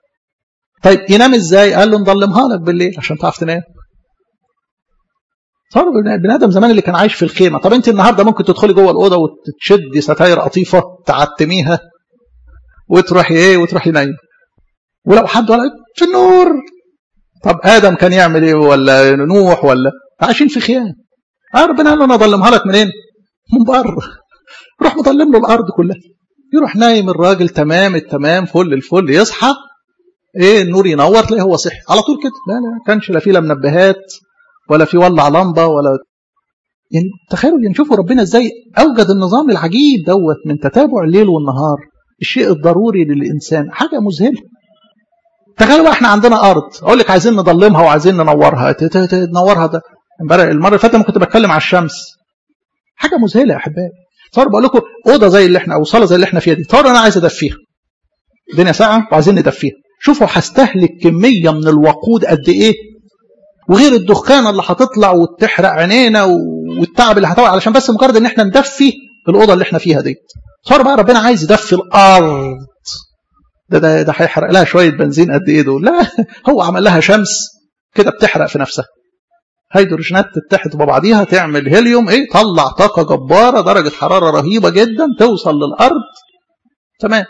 طيب ينام ازاي؟ قال له نضلمها لك بالليل عشان تعرف تنام صار بني ادم زمان اللي كان عايش في الخيمه طب انت النهارده ممكن تدخلي جوه الاوضه وتشدي ستاير قطيفه تعتميها وتروحي ايه وتروحي نايم ولو حد ولا في النور طب ادم كان يعمل ايه ولا نوح ولا عايشين في خيام آه ربنا قال له انا اضلمها لك منين من بره روح مضلم له الارض كلها يروح نايم الراجل تمام التمام فل الفل يصحى ايه النور ينور تلاقيه هو صحي على طول كده لا لا كانش لا في لا منبهات ولا في ولع لمبه ولا يعني تخيلوا يعني شوفوا ربنا ازاي اوجد النظام العجيب دوت من تتابع الليل والنهار الشيء الضروري للانسان حاجه مذهله تخيلوا بقى احنا عندنا ارض اقول لك عايزين نضلمها وعايزين ننورها تنورها ده المره اللي فاتت لما كنت بتكلم على الشمس حاجه مذهله يا احبائي صار بقول لكم اوضه زي اللي احنا او صاله زي اللي احنا فيها دي صار انا عايز ادفيها الدنيا ساقعه وعايزين ندفيها شوفوا هستهلك كميه من الوقود قد ايه وغير الدخانه اللي هتطلع وتحرق عينينا والتعب اللي هتقع علشان بس مجرد ان احنا ندفي الاوضه اللي احنا فيها دي صار بقى ربنا عايز يدفي الارض ده ده ده هيحرق لها شويه بنزين قد ايه دول لا هو عمل لها شمس كده بتحرق في نفسها هيدروجينات تتحد ببعضيها تعمل هيليوم ايه طلع طاقه جباره درجه حراره رهيبه جدا توصل للارض تمام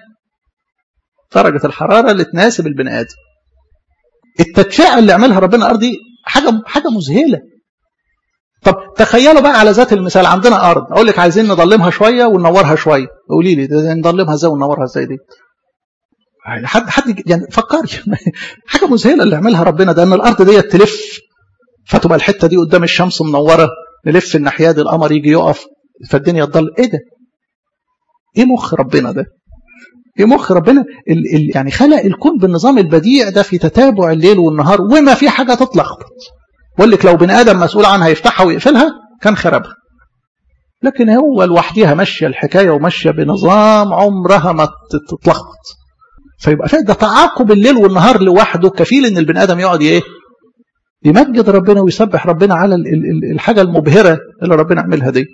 درجه الحراره اللي تناسب البني ادم التدفئه اللي عملها ربنا الارض دي حاجه حاجه مذهله طب تخيلوا بقى على ذات المثال عندنا ارض اقول لك عايزين نضلمها شويه وننورها شويه قولي لي نضلمها ازاي وننورها ازاي دي حد حد يعني فكري حاجه مذهله اللي عملها ربنا ده ان الارض ديت تلف فتبقى الحته دي قدام الشمس منوره نلف الناحيه دي القمر يجي يقف فالدنيا تضل ايه ده؟ ايه مخ ربنا ده؟ ايه مخ ربنا ال ال يعني خلق الكون بالنظام البديع ده في تتابع الليل والنهار وما في حاجه تتلخبط بقول لك لو بني ادم مسؤول عنها يفتحها ويقفلها كان خربها لكن هو لوحدها ماشيه الحكايه وماشيه بنظام عمرها ما تتلخبط فيبقى ده تعاقب الليل والنهار لوحده كفيل ان البني ادم يقعد ايه يمجد ربنا ويسبح ربنا على الحاجة المبهرة اللي ربنا عملها دي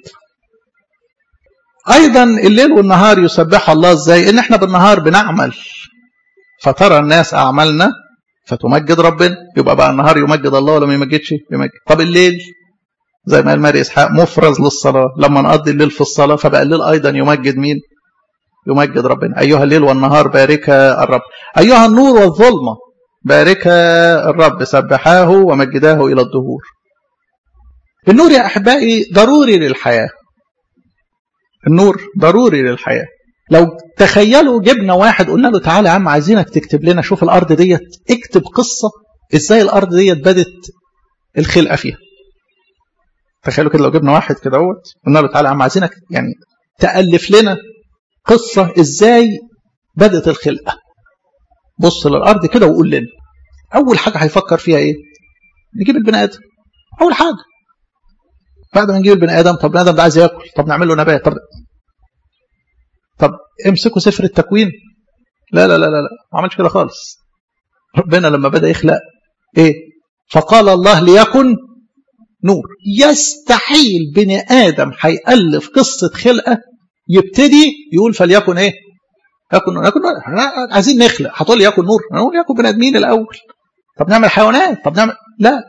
أيضا الليل والنهار يسبح الله ازاي إن احنا بالنهار بنعمل فترى الناس أعمالنا فتمجد ربنا يبقى بقى النهار يمجد الله ولا ما يمجدش يمجد طب الليل زي ما قال ماري إسحاق مفرز للصلاة لما نقضي الليل في الصلاة فبقى الليل أيضا يمجد مين يمجد ربنا أيها الليل والنهار بارك الرب أيها النور والظلمة بارك الرب سبحاه ومجداه إلى الظهور النور يا أحبائي ضروري للحياة النور ضروري للحياة لو تخيلوا جبنا واحد قلنا له تعالى يا عم عايزينك تكتب لنا شوف الأرض ديت اكتب قصة ازاي الأرض ديت بدت الخلقة فيها تخيلوا كده لو جبنا واحد كده اهوت قلنا له تعالى يا عم عايزينك يعني تألف لنا قصة ازاي بدت الخلقة بص للأرض كده وقول لنا أول حاجة هيفكر فيها إيه نجيب البني آدم أول حاجة بعد ما نجيب البني آدم طب البني آدم ده عايز ياكل طب نعمل له نبات طب طب امسكوا سفر التكوين لا لا لا لا لا ما عملش كده خالص ربنا لما بدأ يخلق إيه فقال الله ليكن نور يستحيل بني آدم هيألف قصة خلقة يبتدي يقول فليكن إيه يكن نور يكن نور عايزين نخلق هتقول لي يكن نور نقول يكن بني ادمين الاول طب نعمل حيوانات طب نعمل لا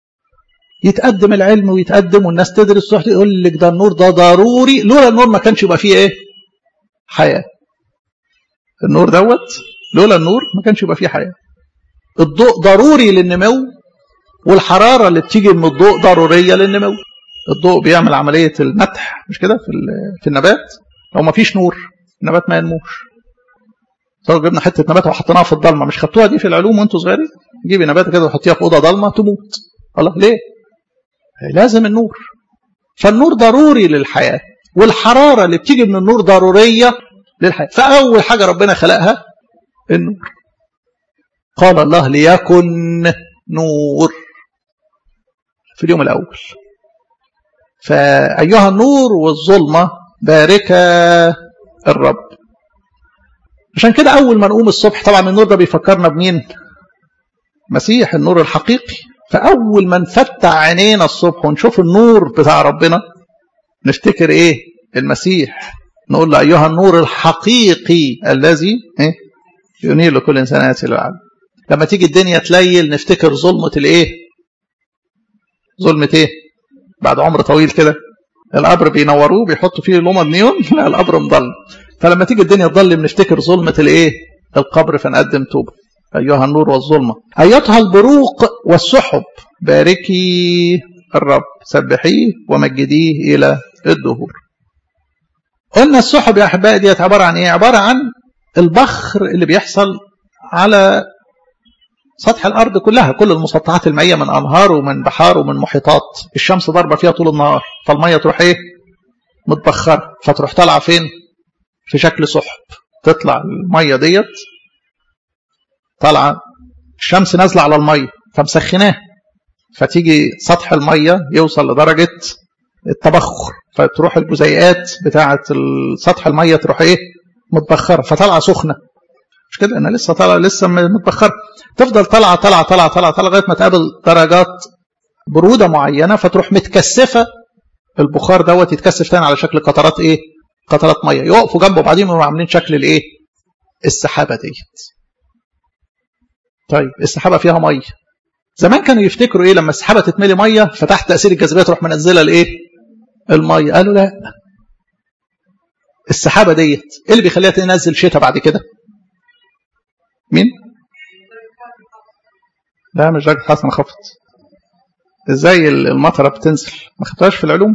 يتقدم العلم ويتقدم والناس تدرس صح يقول لك ده النور ده ضروري لولا النور ما كانش يبقى فيه ايه حياه النور دوت لولا النور ما كانش يبقى فيه حياه الضوء ضروري للنمو والحراره اللي بتيجي من الضوء ضروريه للنمو الضوء بيعمل عمليه المدح مش كده في في النبات لو ما فيش نور النبات ما ينموش لو جبنا حته نبات وحطيناها في الضلمه مش خدتوها دي في العلوم وانتوا صغيرين جيبي نبات كده وحطيها في اوضه ضلمه تموت الله ليه لازم النور فالنور ضروري للحياه والحراره اللي بتيجي من النور ضروريه للحياه فاول حاجه ربنا خلقها النور قال الله ليكن نور في اليوم الاول فايها النور والظلمه بارك الرب عشان كده أول ما نقوم الصبح طبعا النور ده بيفكرنا بمين مسيح النور الحقيقي فأول ما نفتح عينينا الصبح ونشوف النور بتاع ربنا نفتكر إيه المسيح نقول له أيها النور الحقيقي الذي إيه؟ ينير لكل إنسان يأتي للعالم لما تيجي الدنيا تليل نفتكر ظلمة الإيه ظلمة إيه بعد عمر طويل كده القبر بينوروه بيحطوا فيه لمض نيون لا القبر مضل فلما تيجي الدنيا تضل بنفتكر ظلمه الايه القبر فنقدم توبه ايها النور والظلمه ايتها البروق والسحب باركي الرب سبحيه ومجديه الى الدهور قلنا السحب يا احبائي ديت عباره عن ايه عباره عن البخر اللي بيحصل على سطح الارض كلها كل المسطحات المائيه من انهار ومن بحار ومن محيطات الشمس ضاربه فيها طول النهار فالميه تروح ايه متبخره فتروح طالعه فين في شكل سحب تطلع الميه ديت طالعه الشمس نازله على الميه فمسخناها فتيجي سطح الميه يوصل لدرجه التبخر فتروح الجزيئات بتاعه سطح الميه تروح ايه متبخره فطالعه سخنه مش كده انا لسه طالعه لسه متبخره تفضل طالعه طالعه طالعه طالعه طالعه لغايه ما تقابل درجات بروده معينه فتروح متكثفه البخار دوت يتكثف تاني على شكل قطرات ايه؟ قطرات ميه يقفوا جنب بعضهم ويبقوا عاملين شكل الايه؟ السحابه ديت. طيب السحابه فيها ميه. زمان كانوا يفتكروا ايه لما السحابه تتملي ميه فتحت تاثير الجاذبيه تروح منزله الايه؟ الميه قالوا لا السحابه ديت ايه اللي بيخليها تنزل شتاء بعد كده؟ مين؟ لا مش درجة حسن خفت ازاي المطرة بتنزل ما خدتهاش في العلوم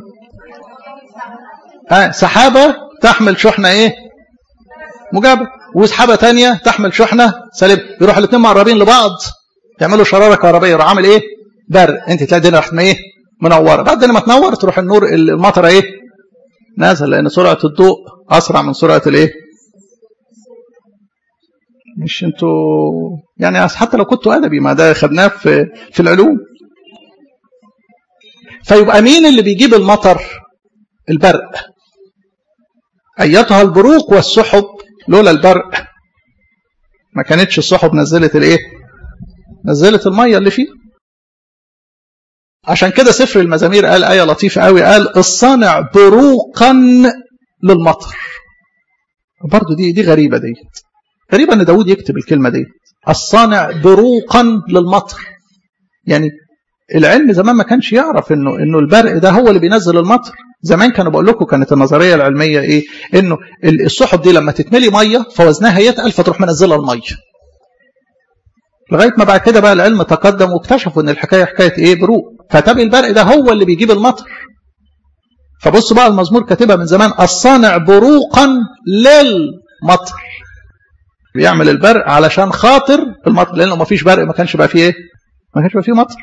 آه سحابة تحمل شحنة ايه مجابة وسحابة تانية تحمل شحنة سالبة يروح الاثنين مقربين لبعض يعملوا شرارة كهربائية يروح عامل ايه برق انت تلاقي الدنيا راحت ايه منورة بعد ما تنور تروح النور المطرة ايه نازل لان سرعة الضوء اسرع من سرعة الايه مش انتوا يعني حتى لو كنتوا ادبي ما ده خدناه في في العلوم فيبقى مين اللي بيجيب المطر البرق ايتها البروق والسحب لولا البرق ما كانتش السحب نزلت الايه نزلت الميه اللي فيه عشان كده سفر المزامير قال ايه لطيفه قوي قال الصانع بروقا للمطر برضو دي دي غريبه ديت غريبة ان داود يكتب الكلمة دي الصانع بروقا للمطر يعني العلم زمان ما كانش يعرف انه انه البرق ده هو اللي بينزل المطر زمان كانوا بقول لكم كانت النظريه العلميه ايه انه السحب دي لما تتملي ميه فوزنها يتقل فتروح منزلها الميه لغايه ما بعد كده بقى العلم تقدم واكتشفوا ان الحكايه حكايه ايه بروق فتابع البرق ده هو اللي بيجيب المطر فبص بقى المزمور كاتبها من زمان الصانع بروقا للمطر بيعمل البرق علشان خاطر المطر لانه ما فيش برق ما كانش بقى فيه ايه ما كانش بقى فيه مطر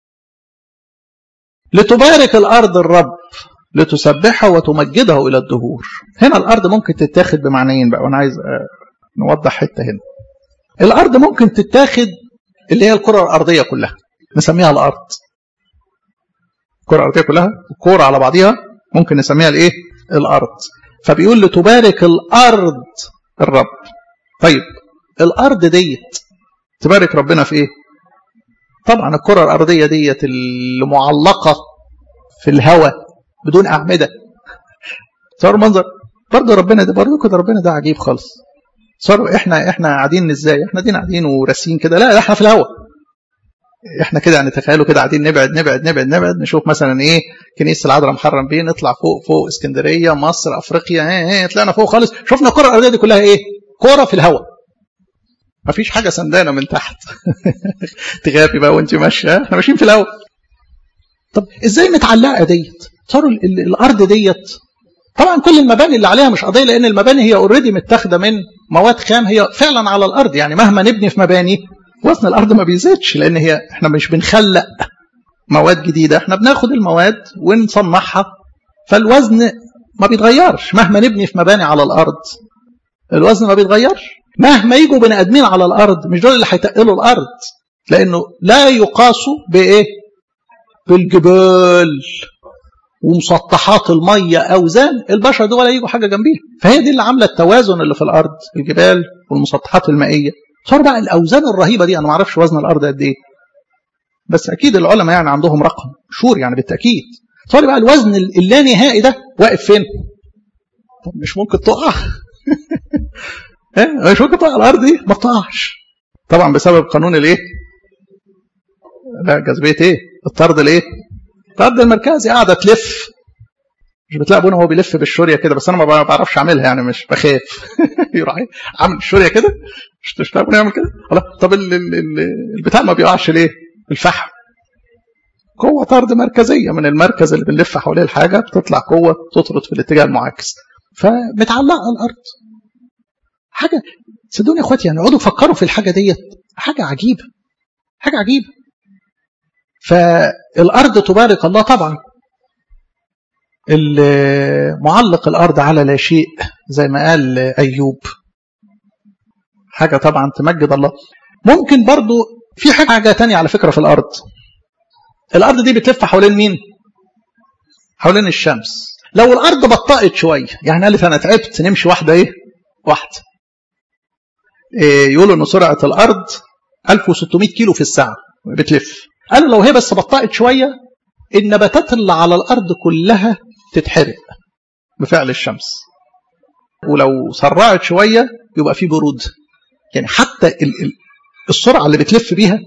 لتبارك الارض الرب لتسبحه وتمجده الى الدهور هنا الارض ممكن تتاخد بمعنيين بقى وانا عايز نوضح حته هنا الارض ممكن تتاخد اللي هي الكره الارضيه كلها نسميها الارض الكره الارضيه كلها الكوره على بعضيها ممكن نسميها الايه الارض فبيقول لتبارك الارض الرب طيب الارض ديت تبارك ربنا في ايه طبعا الكره الارضيه ديت اللي معلقه في الهواء بدون اعمده صار منظر برضه ربنا ده برضه كده ربنا ده عجيب خالص صاروا احنا احنا قاعدين ازاي احنا قاعدين قاعدين وراسين كده لا احنا في الهواء احنا كده يعني تخيلوا كده قاعدين نبعد نبعد نبعد نبعد نشوف مثلا ايه كنيسه العذراء محرم بيه نطلع فوق فوق اسكندريه مصر افريقيا ايه ايه طلعنا فوق خالص شفنا الكره الارضيه دي كلها ايه كوره في الهواء مفيش حاجه سندانه من تحت تغافي بقى وانت ماشيه احنا ماشيين في الهواء طب ازاي متعلقه ديت صاروا الارض ديت طبعا كل المباني اللي عليها مش قضيه لان المباني هي اوريدي متاخده من مواد خام هي فعلا على الارض يعني مهما نبني في مباني وزن الارض ما بيزيدش لان هي احنا مش بنخلق مواد جديده احنا بناخد المواد ونصنعها فالوزن ما بيتغيرش مهما نبني في مباني على الارض الوزن ما بيتغيرش مهما يجوا بني ادمين على الارض مش دول اللي هيتقلوا الارض لانه لا يقاسوا بايه بالجبال ومسطحات الميه اوزان البشر دول يجوا حاجه جنبيها فهي دي اللي عامله التوازن اللي في الارض الجبال والمسطحات المائيه صار بقى الاوزان الرهيبه دي انا ما اعرفش وزن الارض قد ايه بس اكيد العلماء يعني عندهم رقم شور يعني بالتاكيد صار بقى الوزن اللانهائي ده واقف فين طب مش ممكن تقع مش ممكن تقع الارض دي ما بتقعش طبعا بسبب قانون الايه لا جاذبيه ايه الطرد الايه الارض المركزي قاعده تلف مش بتلاقي ابونا هو بيلف بالشوريه كده بس انا ما بعرفش اعملها يعني مش بخاف يروح عامل الشوريه كده مش تشتغل ابونا يعمل كده خلاص طب ال ال ال البتاع ما بيقعش ليه؟ الفحم قوة طرد مركزية من المركز اللي بنلف حواليه الحاجة بتطلع قوة تطرد في الاتجاه المعاكس فمتعلقة على الأرض حاجة صدقوني يا اخواتي يعني اقعدوا فكروا في الحاجة ديت حاجة عجيبة حاجة عجيبة فالأرض تبارك الله طبعا معلق الأرض على لا شيء زي ما قال أيوب حاجة طبعا تمجد الله ممكن برضو في حاجة تانية على فكرة في الأرض الأرض دي بتلف حوالين مين حوالين الشمس لو الأرض بطأت شوية يعني قالت أنا تعبت نمشي واحدة إيه واحدة إيه يقولوا إن سرعة الأرض 1600 كيلو في الساعة بتلف قالوا لو هي بس بطأت شوية النباتات اللي على الأرض كلها تتحرق بفعل الشمس ولو سرعت شوية يبقى في برود يعني حتى ال ال السرعة اللي بتلف بيها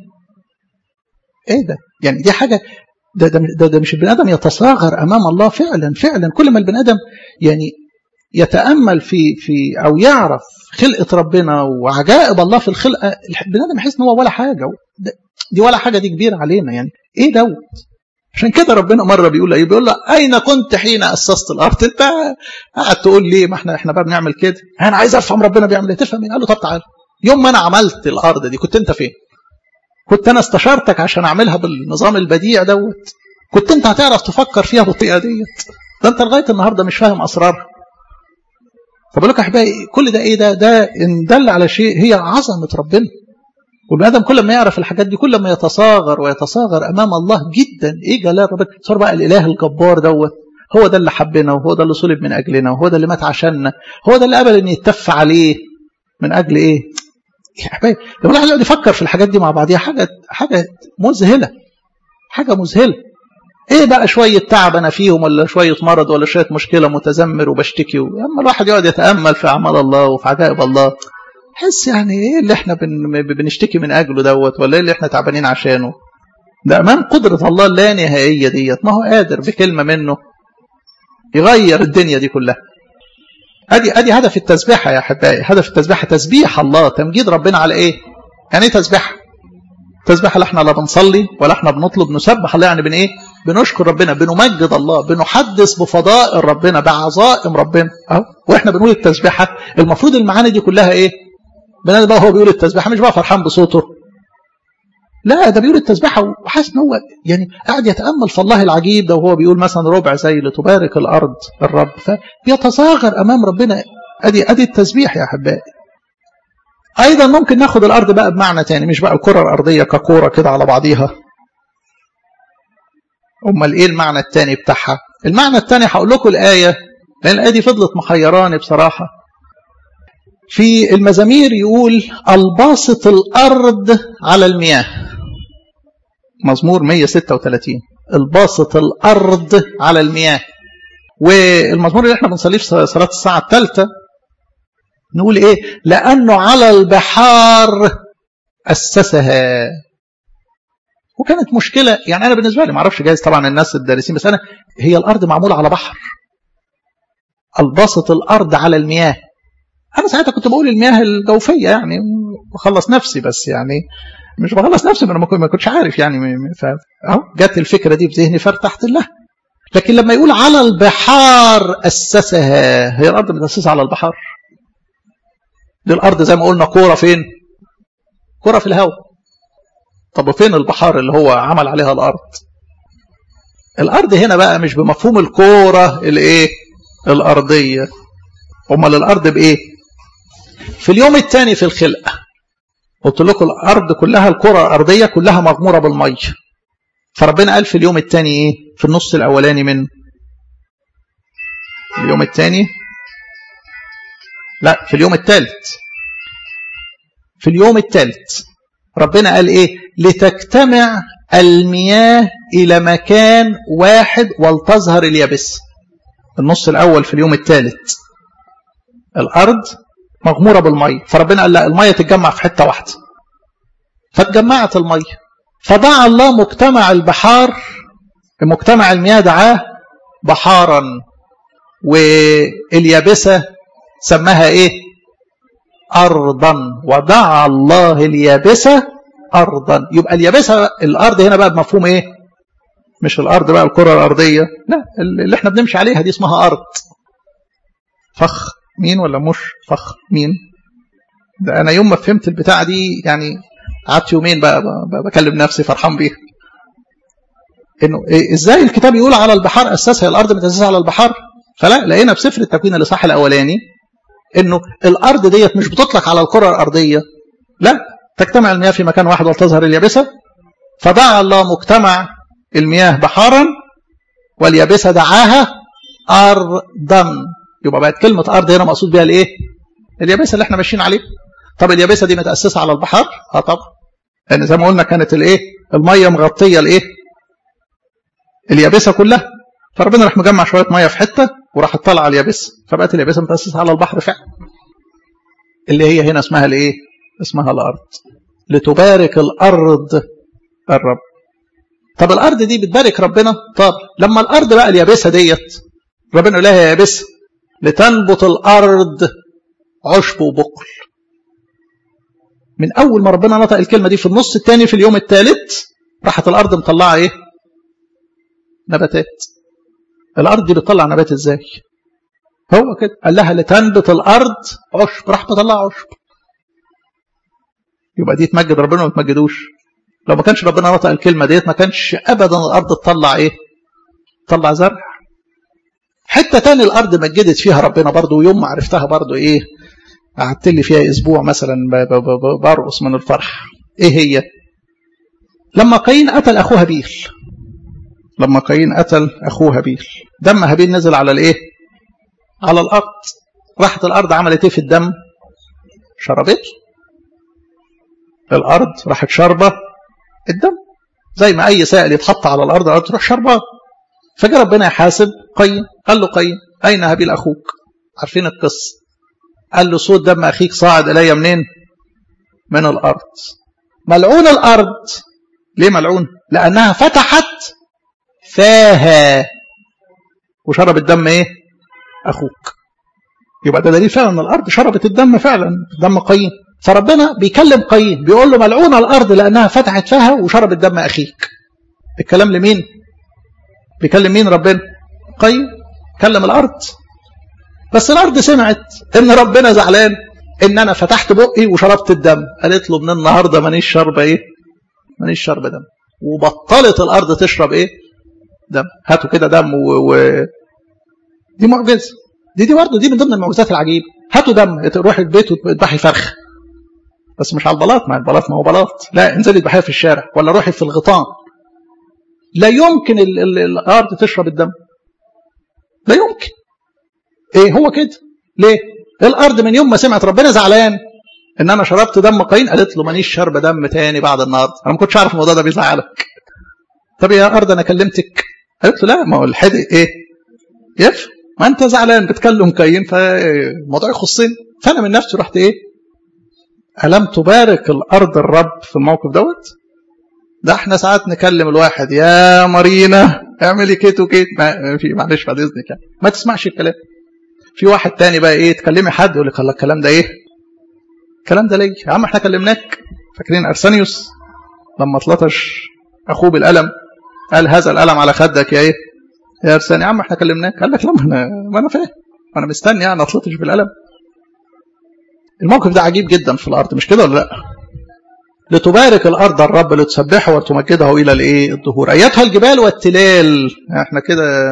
ايه ده يعني دي حاجة ده, ده, ده, ده مش البني آدم يتصاغر أمام الله فعلا فعلا كل ما البني آدم يعني يتأمل في في أو يعرف خلقة ربنا وعجائب الله في الخلقة البني آدم يحس إن هو ولا حاجة دي ولا حاجة دي كبيرة علينا يعني إيه دوت عشان كده ربنا مرة بيقول ايه بيقول له أين كنت حين أسست الأرض أنت قاعد تقول ليه ما احنا احنا بقى بنعمل كده أنا عايز أفهم ربنا بيعمل إيه تفهم إيه قال له طب تعالى يوم ما أنا عملت الأرض دي كنت أنت فين كنت أنا استشارتك عشان أعملها بالنظام البديع دوت كنت أنت هتعرف تفكر فيها بالطريقة ديت ده أنت لغاية النهاردة مش فاهم أسرارها فبقول لك يا أحبائي كل ده إيه ده ده إن دل على شيء هي عظمة ربنا والبني ادم كل ما يعرف الحاجات دي كل ما يتصاغر ويتصاغر امام الله جدا ايه جلال ربنا صار بقى الاله الجبار دوت هو ده اللي حبنا وهو ده اللي صلب من اجلنا وهو ده اللي مات عشاننا هو ده اللي قبل ان يتف عليه من اجل ايه يا حبايبي لما الواحد يقعد يفكر في الحاجات دي مع بعضيها حاجه حاجه مذهله حاجه مذهله ايه بقى شويه تعب انا فيهم ولا شويه مرض ولا شويه مشكله متذمر وبشتكي اما الواحد يقعد يتامل في اعمال الله وفي عجائب الله حس يعني ايه اللي احنا بن بنشتكي من اجله دوت ولا ايه اللي احنا تعبانين عشانه ده امام قدره الله اللانهائيه ديت ما هو قادر بكلمه منه يغير الدنيا دي كلها ادي ادي هدف التسبيحه يا احبائي هدف التسبيحه تسبيح الله تمجيد ربنا على ايه يعني ايه تسبيحه تسبيحه لا احنا لا بنصلي ولا احنا بنطلب نسبح الله يعني بن ايه بنشكر ربنا بنمجد الله بنحدث بفضائل ربنا بعظائم ربنا اهو واحنا بنقول التسبيحه المفروض المعاني دي كلها ايه بنادم بقى هو بيقول التسبيحه مش بقى فرحان بصوته لا ده بيقول التسبيحه وحاسس ان هو يعني قاعد يتامل في الله العجيب ده وهو بيقول مثلا ربع زي لتبارك الارض الرب فبيتصاغر امام ربنا ادي ادي التسبيح يا احبائي ايضا ممكن ناخد الارض بقى بمعنى تاني مش بقى الكره الارضيه ككوره كده على بعضيها امال ايه المعنى التاني بتاعها المعنى التاني هقول لكم الايه لان الايه دي فضلت محيراني بصراحه في المزامير يقول الباسط الأرض على المياه مزمور 136 الباسط الأرض على المياه والمزمور اللي احنا بنصليه في صلاة الساعة الثالثة نقول ايه لأنه على البحار أسسها وكانت مشكلة يعني أنا بالنسبة لي ما اعرفش جايز طبعا الناس الدارسين بس أنا هي الأرض معمولة على بحر الباسط الأرض على المياه انا ساعتها كنت بقول المياه الجوفيه يعني بخلص نفسي بس يعني مش بخلص نفسي انا ما كنتش عارف يعني اهو جت الفكره دي في ذهني فارتحت لها لكن لما يقول على البحار اسسها هي الارض متاسسه على البحر دي الارض زي ما قلنا كوره فين كوره في الهواء طب وفين البحار اللي هو عمل عليها الارض الارض هنا بقى مش بمفهوم الكوره الايه الارضيه امال الارض بايه في اليوم الثاني في الخلقة قلت لكم الأرض كلها الكرة الأرضية كلها مغمورة بالمية فربنا قال في اليوم الثاني إيه في النص الأولاني من اليوم الثاني لا في اليوم الثالث في اليوم الثالث ربنا قال إيه لتجتمع المياه إلى مكان واحد ولتظهر اليابس النص الأول في اليوم الثالث الأرض مغمورة بالمية فربنا قال لا المية تتجمع في حتة واحدة فاتجمعت المية فدعا الله مجتمع البحار مجتمع المياه دعاه بحارا واليابسة سماها ايه أرضا ودعا الله اليابسة أرضا يبقى اليابسة الأرض هنا بقى بمفهوم ايه مش الأرض بقى الكرة الأرضية لا اللي احنا بنمشي عليها دي اسمها أرض فخ مين ولا مش فخ مين ده أنا يوم ما فهمت البتاعة دي يعني قعدت يومين بقى, بقى بكلم نفسي فرحان بيها انه إيه ازاي الكتاب يقول على البحار اساسها الارض متاسسه على البحار فلا لقينا في سفر التكوين الاصحاح الاولاني انه الارض ديت مش بتطلق على الكره الارضيه لا تجتمع المياه في مكان واحد وتظهر اليابسه فدعا الله مجتمع المياه بحارا واليابسه دعاها ارضا يبقى بقت كلمه ارض هنا مقصود بها الايه؟ اليابسه اللي احنا ماشيين عليها طب اليابسه دي متاسسه على البحار؟ اه طبعا لان زي ما قلنا كانت الايه؟ الميه مغطيه الايه؟ اليابسه كلها فربنا راح مجمع شويه ميه في حته وراح طالعه على اليابسه فبقت اليابسه متاسسه على البحر فعلا اللي هي هنا اسمها الايه؟ اسمها الارض لتبارك الارض الرب طب الارض دي بتبارك ربنا طب لما الارض بقى اليابسه ديت ربنا يقول لها يا يابسه لتنبت الارض عشب وبقل من اول ما ربنا نطق الكلمه دي في النص الثاني في اليوم الثالث راحت الارض مطلعه ايه نباتات الارض دي بتطلع نبات ازاي هو كده قال لها لتنبت الارض عشب راح مطلع عشب يبقى دي تمجد ربنا وما تمجدوش لو ما كانش ربنا نطق الكلمه ديت ما كانش ابدا الارض تطلع ايه تطلع زرع حته تاني الارض مجدت فيها ربنا برضو ويوم ما عرفتها برضو ايه قعدت لي فيها اسبوع مثلا برقص من الفرح ايه هي لما قايين قتل اخوه هابيل لما قايين قتل اخوه هابيل دم هابيل نزل على الايه على الارض راحت الارض عملت ايه في الدم شربته الارض راحت شاربه الدم زي ما اي سائل يتحط على الارض الارض تروح شرباه فجاء ربنا يحاسب قايين قال له قايين اين هابيل اخوك عارفين القصه قال له صوت دم اخيك صاعد الي منين من الارض ملعون الارض ليه ملعون لانها فتحت فاها وشرب الدم ايه اخوك يبقى ده دليل فعلا ان الارض شربت الدم فعلا دم قايين فربنا بيكلم قايين بيقول له ملعون الارض لانها فتحت فاها وشربت دم اخيك الكلام لمين بيكلم مين ربنا قايين كلم الارض بس الارض سمعت ان ربنا زعلان ان انا فتحت بقي وشربت الدم قالت له من النهارده مانيش شاربه ايه مانيش شاربه دم وبطلت الارض تشرب ايه دم هاتوا كده دم و... و... دي معجزه دي دي برضه دي من ضمن المعجزات العجيبه هاتوا دم روحي البيت وتذبحي فرخ بس مش على البلاط ما البلاط ما هو بلاط لا انزلي اذبحيها في الشارع ولا روحي في الغيطان لا يمكن ال... ال... الارض تشرب الدم لا يمكن ايه هو كده ليه الارض من يوم ما سمعت ربنا زعلان ان انا شربت دم قايين قالت له مانيش شاربه دم تاني بعد النهارده انا ما كنتش عارف الموضوع ده بيزعلك طب يا ارض انا كلمتك قالت له لا ما هو الحدق ايه يف ما انت زعلان بتكلم قايين فالموضوع يخصني فانا من نفسي رحت ايه الم تبارك الارض الرب في الموقف دوت ده احنا ساعات نكلم الواحد يا مارينا اعملي كيت وكيت ما في معلش بعد اذنك يعني ما تسمعش الكلام في واحد تاني بقى ايه تكلمي حد يقول لك الله الكلام ده ايه الكلام ده ليه يا عم احنا كلمناك فاكرين ارسانيوس لما اتلطش اخوه بالقلم قال هذا القلم على خدك يا ايه يا ارساني يا عم احنا كلمناك قال لك لا ما انا ما انا فاهم انا مستني يعني اتلطش بالقلم الموقف ده عجيب جدا في الارض مش كده ولا لا لتبارك الارض الرب لتسبحه وتمجده الى الايه الظهور ايتها الجبال والتلال احنا كده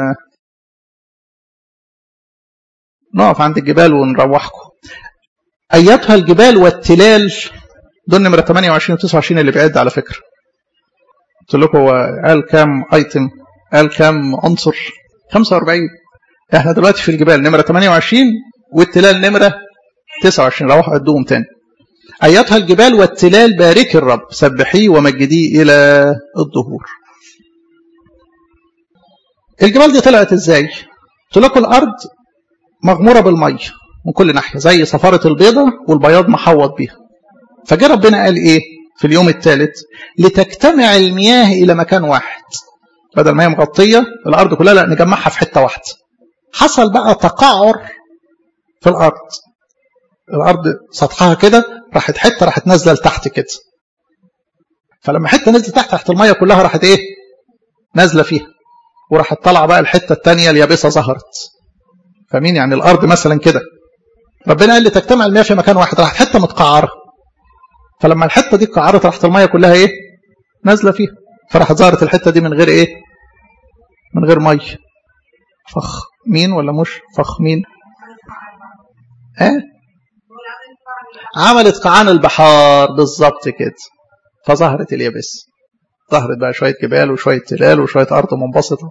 نقف عند الجبال ونروحكم ايتها الجبال والتلال دول نمره 28 و 29 اللي بيعد على فكره قلت لكم هو قال كام ايتم قال كام عنصر 45 احنا دلوقتي في الجبال نمره 28 والتلال نمره 29 روحوا عدوهم تاني أيتها الجبال والتلال بارك الرب سبحيه ومجديه إلى الظهور الجبال دي طلعت ازاي قلت لكم الأرض مغمورة بالمية من كل ناحية زي صفارة البيضة والبياض محوط بيها فجاء ربنا قال ايه في اليوم الثالث لتجتمع المياه إلى مكان واحد بدل ما هي مغطيه الارض كلها لا نجمعها في حته واحده حصل بقى تقعر في الارض الارض سطحها كده راحت حته راحت نازله لتحت كده فلما حته نزلت تحت تحت الميه كلها راحت ايه نازله فيها وراحت طالعه بقى الحته الثانيه اليابسه ظهرت فمين يعني الارض مثلا كده ربنا قال لي تجتمع المياه في مكان واحد راحت حته متقعره فلما الحته دي اتقعرت راحت الميه كلها ايه نازله فيها فراحت ظهرت الحته دي من غير ايه من غير ميه فخ مين ولا مش فخ مين اه عملت قعان البحار بالظبط كده فظهرت اليابس ظهرت بقى شويه جبال وشويه تلال وشويه ارض منبسطه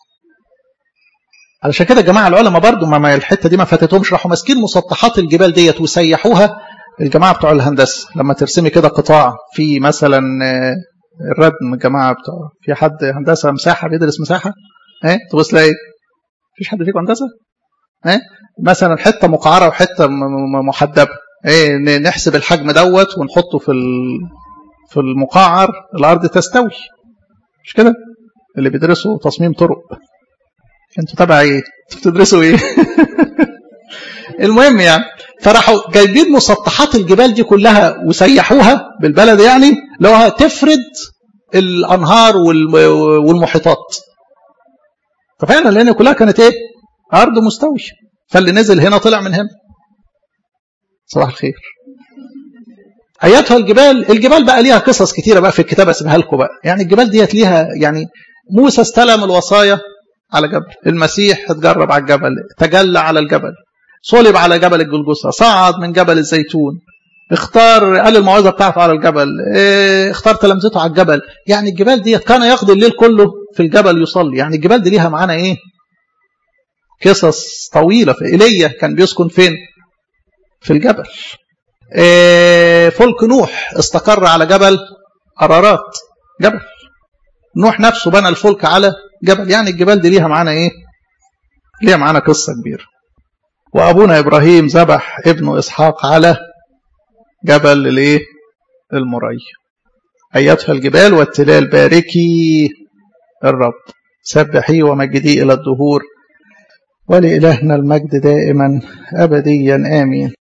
علشان كده جماعه العلماء برضو ما الحته دي ما فاتتهمش راحوا ماسكين مسطحات الجبال ديت وسيحوها الجماعه بتوع الهندسه لما ترسمي كده قطاع في مثلا الردم الجماعه بتوع في حد هندسه مساحه بيدرس مساحه ايه تبص تلاقي مفيش حد فيكم هندسه ايه مثلا حته مقعره وحته محدبه ايه نحسب الحجم دوت ونحطه في في المقعر الارض تستوي مش كده اللي بيدرسوا تصميم طرق انتوا تبع ايه انتوا بتدرسوا ايه المهم يعني فراحوا جايبين مسطحات الجبال دي كلها وسيحوها بالبلد يعني لو تفرد الانهار والمحيطات ففعلا لان كلها كانت ايه ارض مستويه فاللي نزل هنا طلع من هنا صباح الخير اياتها الجبال الجبال بقى ليها قصص كتيره بقى في الكتاب اسمها لكم بقى يعني الجبال ديت ليها يعني موسى استلم الوصايا على جبل المسيح اتجرب على الجبل تجلى على الجبل صلب على جبل الجلجثة صعد من جبل الزيتون اختار قال الموعظة بتاعته على الجبل اه اختار تلامذته على الجبل يعني الجبال دي كان يقضي الليل كله في الجبل يصلي يعني الجبال دي ليها معانا ايه قصص طويلة في إيليا كان بيسكن فين في الجبل اه فلك نوح استقر على جبل أرارات جبل نوح نفسه بنى الفلك على جبل يعني الجبال دي ليها معانا ايه ليها معانا قصة كبيرة وأبونا إبراهيم ذبح ابنه إسحاق على جبل الايه المري أيتها الجبال والتلال باركي الرب سبحي ومجدي إلى الدهور ولإلهنا المجد دائما أبديا آمين